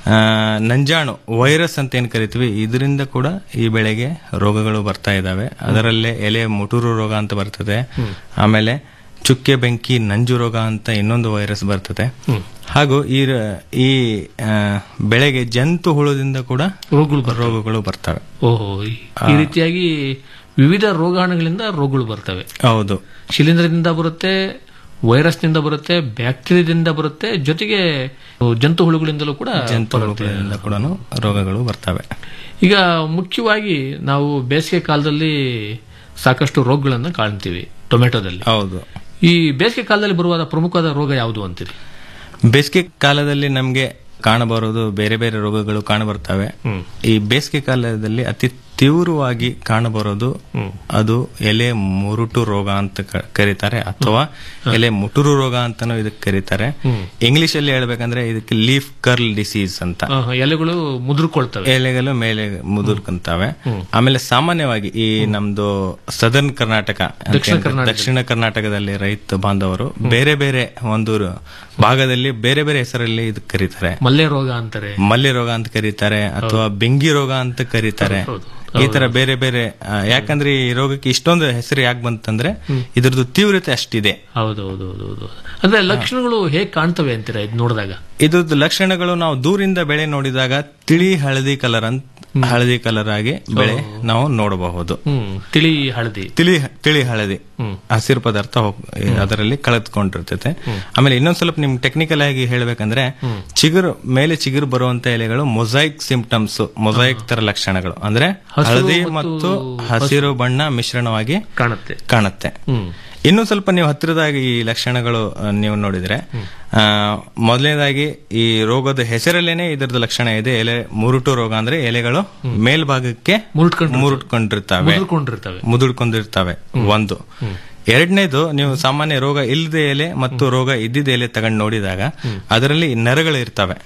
Speaker 17: ಆ, ನಂಜಾಣು ವೈರಸ್ ಅಂತ ಏನ್ ಕರಿತೀವಿ ಇದರಿಂದ ಕೂಡ ಈ ಬೆಳೆಗೆ ರೋಗಗಳು ಬರ್ತಾ ಇದಾವೆ ಅದರಲ್ಲೇ ಎಲೆ ಮುಟುರು ರೋಗ ಅಂತ ಬರ್ತದೆ ಆಮೇಲೆ ಚುಕ್ಕೆ ಬೆಂಕಿ ನಂಜು ರೋಗ ಅಂತ ಇನ್ನೊಂದು ವೈರಸ್ ಬರ್ತದೆ ಹಾಗೂ ಈ ರ- ಈ ಆ, ಬೆಳೆಗೆ ಜಂತು ಹುಳದಿಂದ ಕೂಡ ರೋಗಗಳು ಬರ್ತವೆ
Speaker 16: ಓಹೋ ಈ- ಈ ರೀತಿಯಾಗಿ ವಿವಿಧ ರೋಗಾಣುಗಳಿಂದ ರೋಗಗಳು ಬರ್ತವೆ
Speaker 17: ಹೌದು
Speaker 16: ಶಿಲೀಂಧ್ರದಿಂದ ಬರುತ್ತೆ ವೈರಸ್ನಿಂದ ಬರುತ್ತೆ ಬ್ಯಾಕ್ಟೀರಿಯಾದಿಂದ ಬರುತ್ತೆ ಜೊತೆಗೆ ಜಂತು ಹುಳುಗಳಿಂದಲೂ ಕೂಡ
Speaker 17: ಜಂತು
Speaker 16: ಬರುತ್ತೆ.
Speaker 17: ಹುಳುಗಳಿಂದ ಕೂಡ ರೋಗಗಳು ಬರ್ತವೆ
Speaker 16: ಈಗ ಮುಖ್ಯವಾಗಿ ನಾವು ಬೇಸಿಗೆ ಕಾಲದಲ್ಲಿ ಸಾಕಷ್ಟು ರೋಗಗಳನ್ನು ಕಾಣ್ತೀವಿ ಟೊಮೆಟೊದಲ್ಲಿ
Speaker 17: ಹೌದು
Speaker 16: ಈ ಬೇಸಿಗೆ ಕಾಲದಲ್ಲಿ ಬರುವಾದ ಪ್ರಮುಖವಾದ ರೋಗ ಯಾವುದು ಅಂತೀರಿ
Speaker 17: ಬೇಸಿಗೆ ಕಾಲದಲ್ಲಿ ನಮ್ಗೆ ಕಾಣಬರೋದು ಬೇರೆ ಬೇರೆ ರೋಗಗಳು ಕಾಣಬರ್ತವೆ ಈ ಬೇಸಿಗೆ ಕಾಲದಲ್ಲಿ ಅತಿ ತೀವ್ರವಾಗಿ ಕಾಣಬರೋದು ಅದು ಎಲೆ ಮುರುಟು ರೋಗ ಅಂತ ಕ- ಕರೀತಾರೆ ಅಥವಾ ಎಲೆ ಮುಟುರು ರೋಗ ಅಂತಾನು ಇದಕ್ಕೆ ಕರೀತಾರೆ ಇಂಗ್ಲಿಷ್ ಅಲ್ಲಿ ಹೇಳ್ಬೇಕಂದ್ರೆ ಇದಕ್ಕೆ ಲೀಫ್ ಕರ್ಲ್ ಡಿಸೀಸ್ ಅಂತ
Speaker 16: ಆ, ಎಲೆಗಳು ಮುದುರ್ಕೊಳ್ತವೆ
Speaker 17: ಎಲೆಗಳು ಮೇಲೆ ಮುದುರ್ಕೊಂತಾವೆ ಆಮೇಲೆ ಸಾಮಾನ್ಯವಾಗಿ ಈ ನಮ್ದು ಸದರ್ನ್ ಕರ್ನಾಟಕ ಅಂತ
Speaker 16: ದಕ್ಷಿಣ
Speaker 17: ಏನ್-
Speaker 16: ಕರ್ನಾಟಕ.
Speaker 17: ದಕ್ಷಿಣ ಕರ್ನಾಟಕದಲ್ಲಿ ರೈತ ಬಾಂಧವರು ಬೇರೆ ಬೇರೆ ಒಂದು ರ- ಭಾಗದಲ್ಲಿ ಬೇರೆ ಬೇರೆ ಹೆಸರಲ್ಲಿ ಇದು ಕರೀತಾರೆ
Speaker 16: ಮಲ್ಲೆ ರೋಗ ಅಂತಾರೆ
Speaker 17: ಮಲ್ಲೆ ರೋಗ ಅಂತ ಕರೀತಾರೆ ಅಥವಾ ಬೆಂಗಿ ರೋಗ ಅಂತ ಕರೀತಾರೆ ಈ ತರ ಬೇರೆ ಬೇರೆ ಆ, ಯಾಕಂದ್ರೆ ಈ ರೋಗಕ್ಕೆ ಇಷ್ಟೊಂದು ಹೆಸರು ಯಾಕೆ ಬಂತಂದ್ರೆ ಇದ್ರದ್ದು ತೀವ್ರತೆ ಅಷ್ಟಿದೆ
Speaker 16: ಹೌದೌದು ಹೌದು ಅಂದ್ರೆ ಲಕ್ಷಣಗಳು ಹೇಗೆ ಕಾಣ್ತವೆ ಅಂತೀರಾ ಇದು ನೋಡಿದಾಗ
Speaker 17: ಇದ್ರದ್ದು ಲಕ್ಷಣಗಳು ನಾವು ದೂರಿಂದ ಬೆಳೆ ನೋಡಿದಾಗ ತಿಳಿ ಹಳದಿ ಕಲರ್ ಅಂತ ಹಳದಿ ಕಲರ್ ಆಗಿ ಬೆಳೆ ನಾವು ನೋಡಬಹುದು
Speaker 16: ಹ್ಮ್ ತಿಳಿ ಹಳದಿ
Speaker 17: ತಿಳಿ ತಿಳಿ ಹಳದಿ ಹಸಿರು ಪದಾರ್ಥ ಹೋಗ್- ಅದರಲ್ಲಿ ಕಳೆದುಕೊಂಡಿರ್ತೈತೆ ಆಮೇಲೆ ಇನ್ನೊಂದ್ ಸ್ವಲ್ಪ ನಿಮ್ಗೆ ಟೆಕ್ನಿಕಲ್ ಆಗಿ ಹೇಳ್ಬೇಕಂದ್ರೆ ಚಿಗುರು ಮೇಲೆ ಚಿಗುರು ಬರುವಂತ ಎಲೆಗಳು ಮೊಸೈಕ್ ಸಿಂಪ್ಟಮ್ಸ್ ಮೊಸೈಕ್ ತರ ಲಕ್ಷಣಗಳು ಅಂದ್ರೆ
Speaker 16: ಹಸಿರು
Speaker 17: ಹಳದಿ
Speaker 16: ಮತ್ತು
Speaker 17: ಮತ್ತು ಹಸಿರು ಬಣ್ಣ ಮಿಶ್ರಣವಾಗಿ
Speaker 16: ಕಾಣುತ್ತೆ
Speaker 17: ಕಾಣುತ್ತೆ ಇನ್ನು ಸ್ವಲ್ಪ ನೀವು ಹತ್ತಿರದಾಗಿ ಈ ಲಕ್ಷಣಗಳು ಆ, ನೀವು ನೋಡಿದ್ರೆ ಆ, ಮೊದಲನೇದಾಗಿ ಈ ರೋಗದ ಹೆಸರಲ್ಲೇನೆ ಇದರದ ಲಕ್ಷಣ ಇದೆ ಎಲೆ ಮುರುಟು ರೋಗ ಅಂದ್ರೆ ಎಲೆಗಳು ಮೇಲ್ಭಾಗಕ್ಕೆ ಮುರುಟ್ಕೊಂಡಿರ್ತಾವೆ
Speaker 16: ಮುದುರ್ಕೊಂಡಿರ್ತವೆ
Speaker 17: ಮುದುಡ್ಕೊಂಡಿರ್ತವೆ ಒಂದು ಎರಡನೇದು ನೀವು ಸಾಮಾನ್ಯ ರೋಗ ಇಲ್ಲದೆ ಎಲೆ ಮತ್ತು ರೋಗ ಇದ್ದಿದ್ದ ಎಲೆ ತಗೊಂಡು ನೋಡಿದಾಗ ಅದರಲ್ಲಿ ನರಗಳು ಇರ್ತವೆ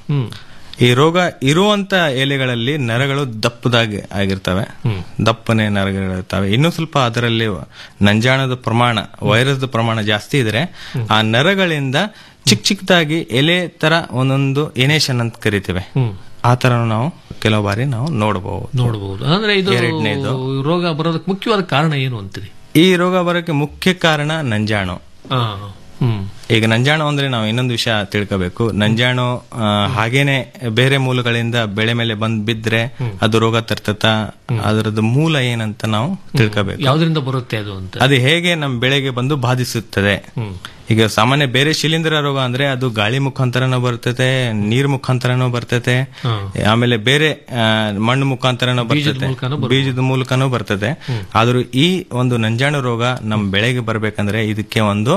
Speaker 17: ಈ ರೋಗ ಇರುವಂತ ಎಲೆಗಳಲ್ಲಿ ನರಗಳು ದಪ್ಪದಾಗಿ ಆಗಿರ್ತವೆ ದಪ್ಪನೆ ನರಗಳಿರ್ತವೆ ಇನ್ನೂ ಸ್ವಲ್ಪ ಅದರಲ್ಲಿ ನಂಜಾಣದ ಪ್ರಮಾಣ ವೈರಸ್ದ ಪ್ರಮಾಣ ಜಾಸ್ತಿ ಇದ್ರೆ ಆ ನರಗಳಿಂದ ಚಿಕ್ಕ ಚಿಕ್ಕದಾಗಿ ಎಲೆ ತರ ಒಂದೊಂದು ಎನೇಷನ್ ಅಂತ ಕರಿತೇವೆ ಆ ತರ ನಾವು ಕೆಲವು ಬಾರಿ ನಾವು ನೋಡಬಹುದು
Speaker 16: ನೋಡಬಹುದು ಅಂದ್ರೆ ಇದು
Speaker 17: ಎರಡನೇದು
Speaker 16: ರೋಗ ಬರೋದಕ್ಕೆ ಮುಖ್ಯವಾದ ಕಾರಣ ಏನು ಅಂತೀರಿ
Speaker 17: ಈ ರೋಗ ಬರೋಕೆ ಮುಖ್ಯ ಕಾರಣ ನಂಜಾಣು
Speaker 16: ಆ, ಹ್ಮ್
Speaker 17: ಈಗ ನಂಜಾಣು ಅಂದ್ರೆ ನಾವು ಇನ್ನೊಂದು ವಿಷಯ ತಿಳ್ಕೋಬೇಕು ನಂಜಾಣು ಆ, ಹಾಗೇನೆ ಬೇರೆ ಮೂಲಗಳಿಂದ ಬೆಳೆ ಮೇಲೆ ಬಂದ್ ಬಿದ್ರೆ ಅದು ರೋಗ ತರ್ತತ ಅದರದ್ದು ಮೂಲ ಏನಂತ ನಾವು ತಿಳ್ಕೋಬೇಕು
Speaker 16: ಯಾವ್ದ್ರಿಂದ ಬರುತ್ತೆ ಅದು ಅಂತ
Speaker 17: ಅದು ಹೇಗೆ ನಮ್ಮ ಬೆಳೆಗೆ ಬಂದು ಬಾಧಿಸುತ್ತದೆ ಈಗ ಸಾಮಾನ್ಯ ಬೇರೆ ಶಿಲೀಂಧ್ರ ರೋಗ ಅಂದ್ರೆ ಅದು ಗಾಳಿ ಮುಖಾಂತರನೂ ಬರ್ತದೆ ನೀರ್ ಮುಖಾಂತರನೂ ಬರ್ತದೆ ಆಮೇಲೆ ಬೇರೆ ಆ, ಮಣ್ಣು ಮುಖಾಂತರನೂ ಬರ್ತದೆ ಬೀಜದ ಮೂಲಕನೂ ಬರ್ತದೆ ಆದ್ರೂ ಈ ಒಂದು ನಂಜಾಣು ರೋಗ ನಮ್ಮ ಬೆಳೆಗೆ ಬರ್ಬೇಕಂದ್ರೆ ಇದಕ್ಕೆ ಒಂದು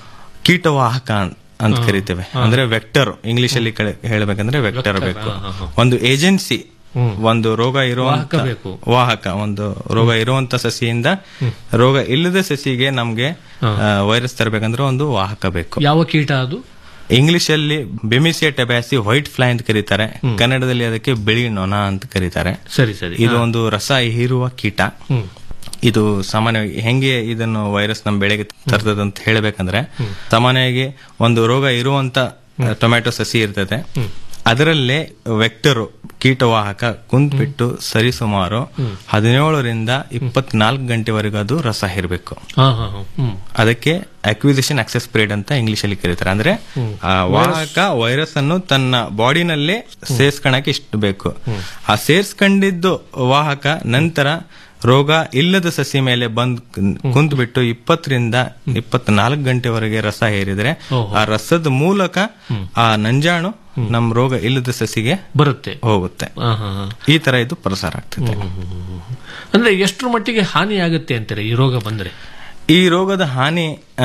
Speaker 17: ಕೀಟವಾಹಕ ಅನ್- ಅಂತ ಕರಿತೇವೆ ಅಂದ್ರೆ ವೆಕ್ಟರ್ ಇಂಗ್ಲಿಷ್ ಅಲ್ಲಿ ಕಳೆ- ಹೇಳ್ಬೇಕಂದ್ರೆ ವೆಕ್ಟರ್ ಬೇಕು ಒಂದು ಏಜೆನ್ಸಿ ಒಂದು ರೋಗ ಇರುವಂತ
Speaker 16: ವಾಹಕ ಬೇಕು.
Speaker 17: ವಾಹಕ ಒಂದು ರೋಗ ಇರುವಂತ ಸಸಿಯಿಂದ ರೋಗ ಇಲ್ಲದ ಸಸಿಗೆ ನಮ್ಗೆ ವೈರಸ್ ತರಬೇಕಂದ್ರೆ ಒಂದು ವಾಹಕ ಬೇಕು
Speaker 16: ಯಾವ ಕೀಟ ಅದು
Speaker 17: ಇಂಗ್ಲಿಷ್ ಅಲ್ಲಿ ಬೆಮಿಸಿಯ ಟೆಬ್ಯಾಸಿ ವೈಟ್ ಫ್ಲೈ ಅಂತ ಕರೀತಾರೆ ಕನ್ನಡದಲ್ಲಿ ಅದಕ್ಕೆ ಬಿಳಿ ನೊಣ ಅಂತ ಕರೀತಾರೆ
Speaker 16: ಸರಿ ಸರಿ
Speaker 17: ಇದು ಒಂದು ರಸ ಹೀರುವ ಕೀಟ ಇದು ಸಾಮಾನ್ಯವಾಗಿ ಹೆಂಗೆ ಇದನ್ನು ವೈರಸ್ ನಮ್ಮ ಬೆಳೆಗೆ ತರ್ತದೆ ಅಂತ ಹೇಳ್ಬೇಕಂದ್ರೆ ಸಾಮಾನ್ಯವಾಗಿ ಒಂದು ರೋಗ ಇರುವಂತ ಟೊಮ್ಯಾಟೊ ಸಸಿ ಇರ್ತದೆ ಅದರಲ್ಲೇ ವೆಕ್ಟರ್ ಕೀಟವಾಹಕ ಕುಂತ್ಬಿಟ್ಟು ಸರಿಸುಮಾರು ಹದಿನೇಳರಿಂದ ಇಪ್ಪತ್ನಾಲ್ಕು ಗಂಟೆವರೆಗೂ ಅದು ರಸ ಇರಬೇಕು
Speaker 16: ಹಾ ಹಾ ಹಾ. ಹ್ಮ್
Speaker 17: ಅದಕ್ಕೆ ಅಕ್ವಿಸಿಷನ್ ಅಕ್ಸೆಸ್ ಪೀರಿಯಡ್ ಅಂತ ಇಂಗ್ಲಿಷ್ ಅಲ್ಲಿ ಕರೀತಾರೆ ಅಂದ್ರೆ ಆ ವಾಹಕ ವೈರಸ್ ಅನ್ನು ತನ್ನ ಬಾಡಿನಲ್ಲೇ ಸೇರ್ಸ್ಕೊಳಕ್ಕೆ ಇಷ್ಟು ಬೇಕು ಆ ಸೇರ್ಸ್ಕೊಂಡಿದ್ದು ವಾಹಕ ನಂತರ ರೋಗ ಇಲ್ಲದ ಸಸಿ ಮೇಲೆ ಬಂದ್ ಕುಂತ್ ಬಿಟ್ಟು ಇಪ್ಪತ್ತರಿಂದ ಇಪ್ಪತ್ನಾಲ್ಕು ಗಂಟೆವರೆಗೆ ರಸ ಹೇರಿದ್ರೆ ಆ ರಸದ ಮೂಲಕ ಆ ನಂಜಾಣು ನಮ್ ರೋಗ ಇಲ್ಲದ ಸಸಿಗೆ
Speaker 16: ಬರುತ್ತೆ
Speaker 17: ಹೋಗುತ್ತೆ
Speaker 16: ಹಾ ಹಾ ಹಾ.
Speaker 17: ಈ ತರ ಇದು ಪ್ರಸಾರ ಆಗ್ತದೆ
Speaker 16: ಅಂದ್ರೆ ಎಷ್ಟರ ಮಟ್ಟಿಗೆ ಹಾನಿ ಆಗುತ್ತೆ ಅಂತಾರೆ ಈ ರೋಗ ಬಂದ್ರೆ
Speaker 17: ಈ ರೋಗದ ಹಾನಿ ಆ,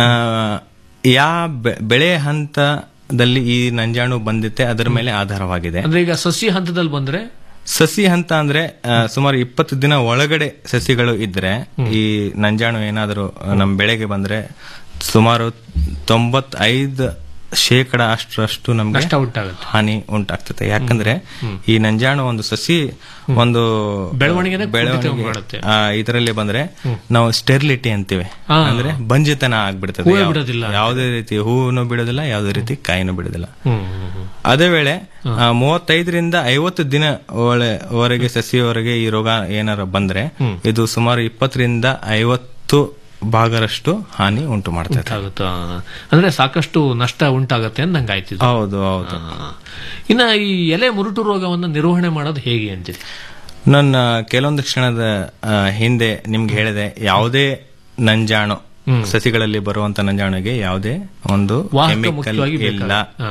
Speaker 17: ಯಾವ ಬೆ- ಬೆಳೆ ಹಂತದಲ್ಲಿ ಈ ನಂಜಾಣು ಬಂದಿತ್ತೆ ಅದರ ಮೇಲೆ ಆಧಾರವಾಗಿದೆ
Speaker 16: ಅಂದ್ರೆ ಈಗ ಸಸಿ ಹಂತದಲ್ಲಿ ಬಂದ್ರೆ
Speaker 17: ಸಸಿ ಹಂತ ಅಂದ್ರೆ ಆ, ಸುಮಾರು ಇಪ್ಪತ್ತು ದಿನ ಒಳಗಡೆ ಸಸಿಗಳು ಇದ್ರೆ ಈ ನಂಜಾಣು ಏನಾದರೂ ನಮ್ಮ ಬೆಳೆಗೆ ಬಂದ್ರೆ ಸುಮಾರು ತೊಂಬತ್ತೈದು ಶೇಕಡ ಅಷ್ಟರಷ್ಟು ನಮ್ಗೆ
Speaker 16: ನಷ್ಟ ಉಂಟಾಗುತ್ತೆ
Speaker 17: ಹಾನಿ ಉಂಟಾಗ್ತದೆ ಯಾಕಂದ್ರೆ ಈ ನಂಜಾಣು ಒಂದು ಸಸಿ ಒಂದು
Speaker 16: ಬೆಳವಣಿಗೆನ ಕುಂಠಿತ
Speaker 17: ಬೆಳವಣಿಗೆ
Speaker 16: ಮಾಡುತ್ತೆ.
Speaker 17: ಆ, ಇದರಲ್ಲಿ ಬಂದ್ರೆ ನಾವು ಸ್ಟೆರಿಲಿಟಿ ಅಂತೀವಿ
Speaker 16: ಹಾ.
Speaker 17: ಅಂದ್ರೆ ಬಂಜಿತನ ಆಗ್ಬಿಡ್ತದೆ
Speaker 16: ಹೂವೇ
Speaker 17: ಯಾವ-
Speaker 16: ಬಿಡೋದಿಲ್ಲ.
Speaker 17: ಯಾವುದೇ ರೀತಿ ಹೂವನ್ನು ಬಿಡೋದಿಲ್ಲ ಯಾವುದೇ ರೀತಿ ಕಾಯಿನೂ ಬಿಡೋದಿಲ್ಲ
Speaker 16: ಹ್ಮ್ ಹ್ಮ್, ಹ್ಮ್.
Speaker 17: ಅದೇ ವೇಳೆ ಆ, ಮೂವತ್ತೈದರಿಂದ ಐವತ್ತು ದಿನ ಒಳೆ- ವರೆಗೆ ಸಸಿಯವರೆಗೆ ಈ ರೋಗ ಏನಾರ ಬಂದ್ರೆ ಇದು ಸುಮಾರು ಇಪ್ಪತ್ತರಿಂದ ಐವತ್ತು ಭಾಗರಷ್ಟು ಹಾನಿ ಉಂಟು ಮಾಡ್ತದೆ
Speaker 16: ಆಗುತ್ತಾ ಅಂದ್ರೆ ಸಾಕಷ್ಟು ನಷ್ಟ ಉಂಟಾಗತ್ತೆ ಅಂತ ನಂಗೆ ಆಯ್ತು
Speaker 17: ಹೌದು ಹೌದು
Speaker 16: ಇನ್ನ ಈ ಎಲೆ ಮುರುಟು ರೋಗವನ್ನು ನಿರ್ವಹಣೆ ಮಾಡೋದು ಹೇಗೆ ಅಂತೀರಿ
Speaker 17: ನನ್ನ ಕೆಲವೊಂದು ಕ್ಷಣದ ಆ, ಹಿಂದೆ ನಿಮ್ಗೆ ಹೇಳಿದೆ ಯಾವುದೇ ನಂಜಾಣು ಸಸಿಗಳಲ್ಲಿ ಬರುವಂತ ನಂಜಾಣುಗೆ ಯಾವುದೇ ಒಂದು
Speaker 16: ವಾಹಕ
Speaker 17: ಕೆಮಿಕಲ್
Speaker 16: ಮುಖ್ಯವಾಗಿ
Speaker 17: ಇಲ್ಲ
Speaker 16: ಹಾ.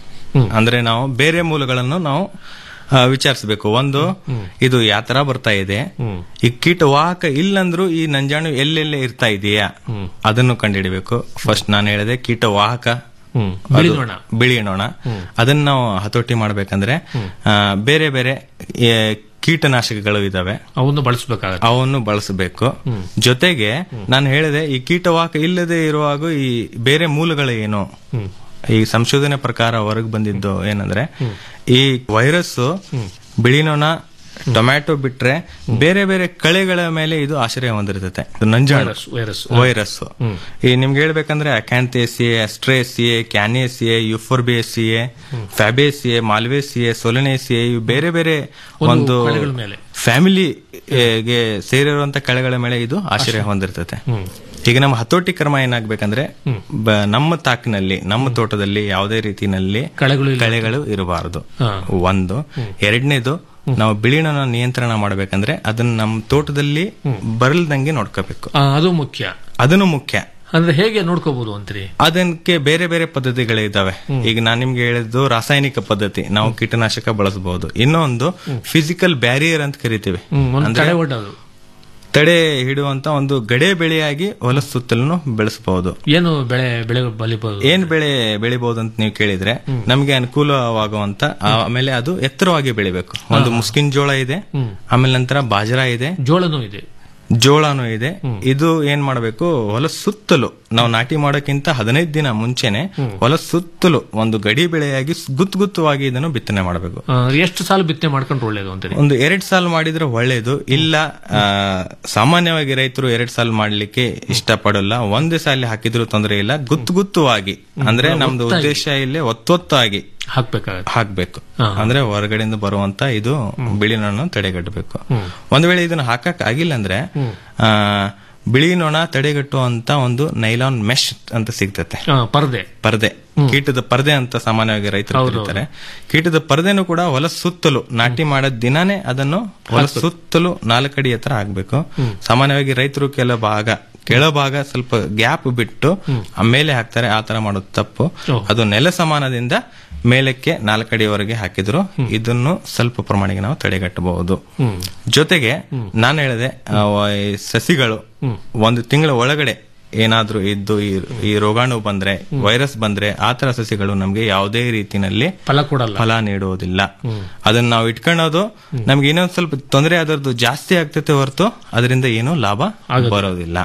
Speaker 17: ಅಂದ್ರೆ ನಾವು ಬೇರೆ ಮೂಲಗಳನ್ನು ನಾವು ಆ, ವಿಚಾರಿಸಬೇಕು ಒಂದು ಇದು ಯಾವ ತರ ಬರ್ತಾ ಇದೆ ಈ ಕೀಟವಾಹಕ ಇಲ್ಲಂದ್ರೂ ಈ ನಂಜಾಣು ಎಲ್ಲೆಲ್ಲೇ ಇರ್ತಾ ಇದೆಯಾ ಅದನ್ನು ಕಂಡುಹಿಡಿಬೇಕು ಫಸ್ಟ್ ನಾನು ಹೇಳಿದೆ ಕೀಟವಾಹಕ ಅದು
Speaker 16: ಬಿಳಿ ನೊಣ.
Speaker 17: ಬಿಳಿ ನೊಣ ಅದನ್ನ ನಾವು ಹತೋಟಿ ಮಾಡ್ಬೇಕಂದ್ರೆ ಆ, ಬೇರೆ ಬೇರೆ ಏ, ಕೀಟನಾಶಕಗಳು ಇದಾವೆ
Speaker 16: ಅವನ್ನು ಬಳಸಬೇಕಾಗತ್ತೆ
Speaker 17: ಅವನ್ನು ಬಳಸಬೇಕು ಜೊತೆಗೆ ನಾನು ಹೇಳಿದೆ ಈ ಕೀಟವಾಹಕ ಇಲ್ಲದೆ ಇರುವಾಗ ಈ ಬೇರೆ ಮೂಲಗಳು ಏನು ಈ ಸಂಶೋಧನೆ ಪ್ರಕಾರ ಹೊರಗೆ ಬಂದಿದ್ದು ಏನಂದ್ರೆ ಈ ವೈರಸ್ ಬಿಳಿ ನೊಣ ಟೊಮ್ಯಾಟೊ ಬಿಟ್ರೆ ಬೇರೆ ಬೇರೆ ಕಳೆಗಳ ಮೇಲೆ ಇದು ಆಶ್ರಯ ಹೊಂದಿರ್ತದೆ ಇದು ನಂಜಾಣು
Speaker 16: ವೈರಸ್, ವೈರಸ್.
Speaker 17: ವೈರಸ್ ಈ ನಿಮ್ಗೆ ಹೇಳ್ಬೇಕಂದ್ರೆ ಅಕ್ಯಾಂಥೇಸಿಯೆ ಅಸ್ಟ್ರೇಸಿಯೆ ಕ್ಯಾನೇಸಿಯೆ ಯುಫೋರ್ಬೇಸಿಯೆ ಫ್ಯಾಬೇಸಿಯೆ ಮಾಲ್ವೇಸಿಯೆ ಸೊಲನೇಸಿಯೆ ಇವು ಬೇರೆ ಬೇರೆ
Speaker 16: ಒಂದು
Speaker 17: ಒಂದು
Speaker 16: ಕಳೆಗಳ ಮೇಲೆ.
Speaker 17: ಫ್ಯಾಮಿಲಿಗೆ ಸೇರಿರುವಂತ ಕಳೆಗಳ ಮೇಲೆ ಇದು ಆಶ್ರಯ ಹೊಂದಿರ್ತದೆ ಈಗ ನಮ್ಮ ಹತೋಟಿ ಕ್ರಮ ಏನಾಗ್ಬೇಕಂದ್ರೆ ಬ- ನಮ್ಮ ತಾಕಿನಲ್ಲಿ ನಮ್ಮ ತೋಟದಲ್ಲಿ ಯಾವುದೇ ರೀತಿನಲ್ಲಿ
Speaker 16: ಕಳೆಗಳು ಇಲ್ಲ.
Speaker 17: ಕಳೆಗಳು ಇರಬಾರದು
Speaker 16: ಹಾ.
Speaker 17: ಒಂದು ಎರಡನೇದು ನಾವು ಬಿಳಿನನ್ನ ನಿಯಂತ್ರಣ ಮಾಡ್ಬೇಕಂದ್ರೆ ಅದನ್ನ ನಮ್ಮ ತೋಟದಲ್ಲಿ ಬರಲ್ದಂಗೆ ನೋಡ್ಕೋಬೇಕು
Speaker 16: ಆ, ಅದು ಮುಖ್ಯ
Speaker 17: ಅದನ್ನು ಮುಖ್ಯ
Speaker 16: ಅಂದ್ರೆ ಹೇಗೆ ನೋಡ್ಕೋಬಹುದು ಅಂತೀರಿ
Speaker 17: ಅದಕ್ಕೆ ಬೇರೆ ಬೇರೆ ಪದ್ಧತಿಗಳಿದ್ದಾವೆ ಈಗ ನಾನು ನಿಮ್ಗೆ ಹೇಳಿದ್ದು ರಾಸಾಯನಿಕ ಪದ್ಧತಿ ನಾವು ಕೀಟನಾಶಕ ಬಳಸಬಹುದು ಇನ್ನೊಂದು ಫಿಸಿಕಲ್ ಬ್ಯಾರಿಯರ್ ಅಂತ ಕರಿತೀವಿ
Speaker 16: ಹ್ಮ್, ಒಂದು
Speaker 17: ಅಂದ್ರೆ
Speaker 16: ತಡೆ ಒಡ್ಡೋದು
Speaker 17: ತಡೆ ಹಿಡುವಂತ ಒಂದು ಗಡೆ ಬೆಳೆಯಾಗಿ ಹೊಲ ಸುತ್ತಲೂ ಬೆಳೆಸಬಹುದು
Speaker 16: ಏನು ಬೆಳೆ ಬೆಳೆ ಬಲಿಬಹುದು
Speaker 17: ಏನ್ ಬೆಳೆ ಬೆಳಿಬಹುದು ಅಂತ ನೀವು ಕೇಳಿದ್ರೆ ನಮಗೆ ಅನುಕೂಲವಾಗುವಂತ ಆಮೇಲೆ ಅದು ಎತ್ತರವಾಗಿ ಬೆಳಿಬೇಕು ಒಂದು ಮುಸ್ಕಿನ್ ಜೋಳ ಇದೆ ಆಮೇಲೆ ನಂತರ ಬಾಜರಾ ಇದೆ
Speaker 16: ಜೋಳನೂ ಇದೆ
Speaker 17: ಜೋಳನೂ ಇದೆ ಇದು ಏನ್ ಮಾಡಬೇಕು ಹೊಲ ಸುತ್ತಲೂ ನಾವು ನಾಟಿ ಮಾಡೋಕ್ಕಿಂತ ಹದಿನೈದು ದಿನ ಮುಂಚೆನೆ ಹೊಲ ಸುತ್ತಲೂ ಒಂದು ಗಡಿ ಬೆಳೆಯಾಗಿ ಗುತ್ತು ಗುತ್ತುವಾಗಿ ಇದನ್ನು ಬಿತ್ತನೆ ಮಾಡಬೇಕು
Speaker 16: ಆ, ಎಷ್ಟು ಸಾಲ ಬಿತ್ತನೆ ಮಾಡ್ಕೊಂಡ್ರೆ ಒಳ್ಳೇದು ಅಂತೀರಿ
Speaker 17: ಒಂದು ಎರಡ್ ಸಾಲ ಮಾಡಿದ್ರೆ ಒಳ್ಳೇದು ಇಲ್ಲ ಆ, ಸಾಮಾನ್ಯವಾಗಿ ರೈತರು ಎರಡ್ ಸಾಲ ಮಾಡ್ಲಿಕ್ಕೆ ಇಷ್ಟಪಡಲ್ಲ ಒಂದೇ ಸಾಲ ಹಾಕಿದ್ರು ತೊಂದರೆ ಇಲ್ಲ ಗುತ್ತು ಗುತ್ತುವಾಗಿ ಅಂದ್ರೆ ನಮ್ದು
Speaker 16: ಒತ್ತಾಗಿ.
Speaker 17: ಉದ್ದೇಶ ಇಲ್ಲಿ ಒತ್ತೊತ್ತಾಗಿ
Speaker 16: ಹಾಕ್ಬೇಕಾಗತ್ತೆ
Speaker 17: ಹಾಕ್ಬೇಕು
Speaker 16: ಹಾ.
Speaker 17: ಅಂದ್ರೆ ಹೊರಗಡೆಯಿಂದ ಬರುವಂತ ಇದು ಬಿಳಿ ನೊಣ ತಡೆಗಟ್ಟಬೇಕು ಒಂದ್ ವೇಳೆ ಇದನ್ನ ಹಾಕಕ್ ಆಗಿಲ್ಲ ಅಂದ್ರೆ ಆ, ಬಿಳಿ ನೊಣ ತಡೆಗಟ್ಟುವಂತ ಒಂದು ನೈಲಾನ್ ಮೆಶ್ ಅಂತ ಸಿಗ್ತತೆ
Speaker 16: ಆ, ಪರದೆ
Speaker 17: ಪರದೆ ಕೀಟದ ಪರದೆ ಅಂತ ಸಾಮಾನ್ಯವಾಗಿ ರೈತರು
Speaker 16: ಹೌದು,
Speaker 17: ಕರೀತಾರೆ ಕೀಟದ ಪರದೆನೂ ಕೂಡ ಹೊಲ ಸುತ್ತಲೂ ನಾಟಿ ಮಾಡೋ ದಿನಾನೇ ಅದನ್ನು ಹೊಲ ಸುತ್ತಲೂ ನಾಲ್ಕಡಿ ಹತ್ರ ಆಗ್ಬೇಕು ಸಾಮಾನ್ಯವಾಗಿ ರೈತರು ಕೆಲ ಭಾಗ ಕೆಳಭಾಗ ಸ್ವಲ್ಪ ಗ್ಯಾಪ್ ಬಿಟ್ಟು ಆಮೇಲೆ ಹಾಕ್ತಾರೆ ಆ ತರ ಮಾಡೋದು ತಪ್ಪು ಅದು ನೆಲ ಸಮಾನದಿಂದ ಮೇಲಕ್ಕೆ ನಾಲ್ಕಡಿಯವರೆಗೆ ಹಾಕಿದ್ರು ಇದನ್ನು ಸ್ವಲ್ಪ ಪ್ರಮಾಣಿಗೆ ನಾವು ತಡೆಗಟ್ಟಬಹುದು ಜೊತೆಗೆ ನಾನು ಹೇಳಿದೆ ಆ, ಈ ಸಸಿಗಳು ಒಂದು ತಿಂಗಳ ಒಳಗಡೆ ಏನಾದ್ರೂ ಇದ್ದು ಈ- ಈ ರೋಗಾಣು ಬಂದ್ರೆ ವೈರಸ್ ಬಂದ್ರೆ ಆ ತರ ಸಸಿಗಳು ನಮ್ಗೆ ಯಾವುದೇ ರೀತಿನಲ್ಲಿ
Speaker 16: ಫಲ ಕೊಡಲ್ಲ
Speaker 17: ಫಲ ನೀಡುವುದಿಲ್ಲ ಅದನ್ನ ನಾವು ಇಟ್ಕೊಳ್ಳೋದು ನಮ್ಗೆ ಇನ್ನೊಂದ್ ಸ್ವಲ್ಪ ತೊಂದರೆ ಅದರದ್ದು ಜಾಸ್ತಿ ಆಗ್ತೈತೆ ಹೊರತು ಅದರಿಂದ ಏನೂ ಲಾಭ ಬರೋದಿಲ್ಲ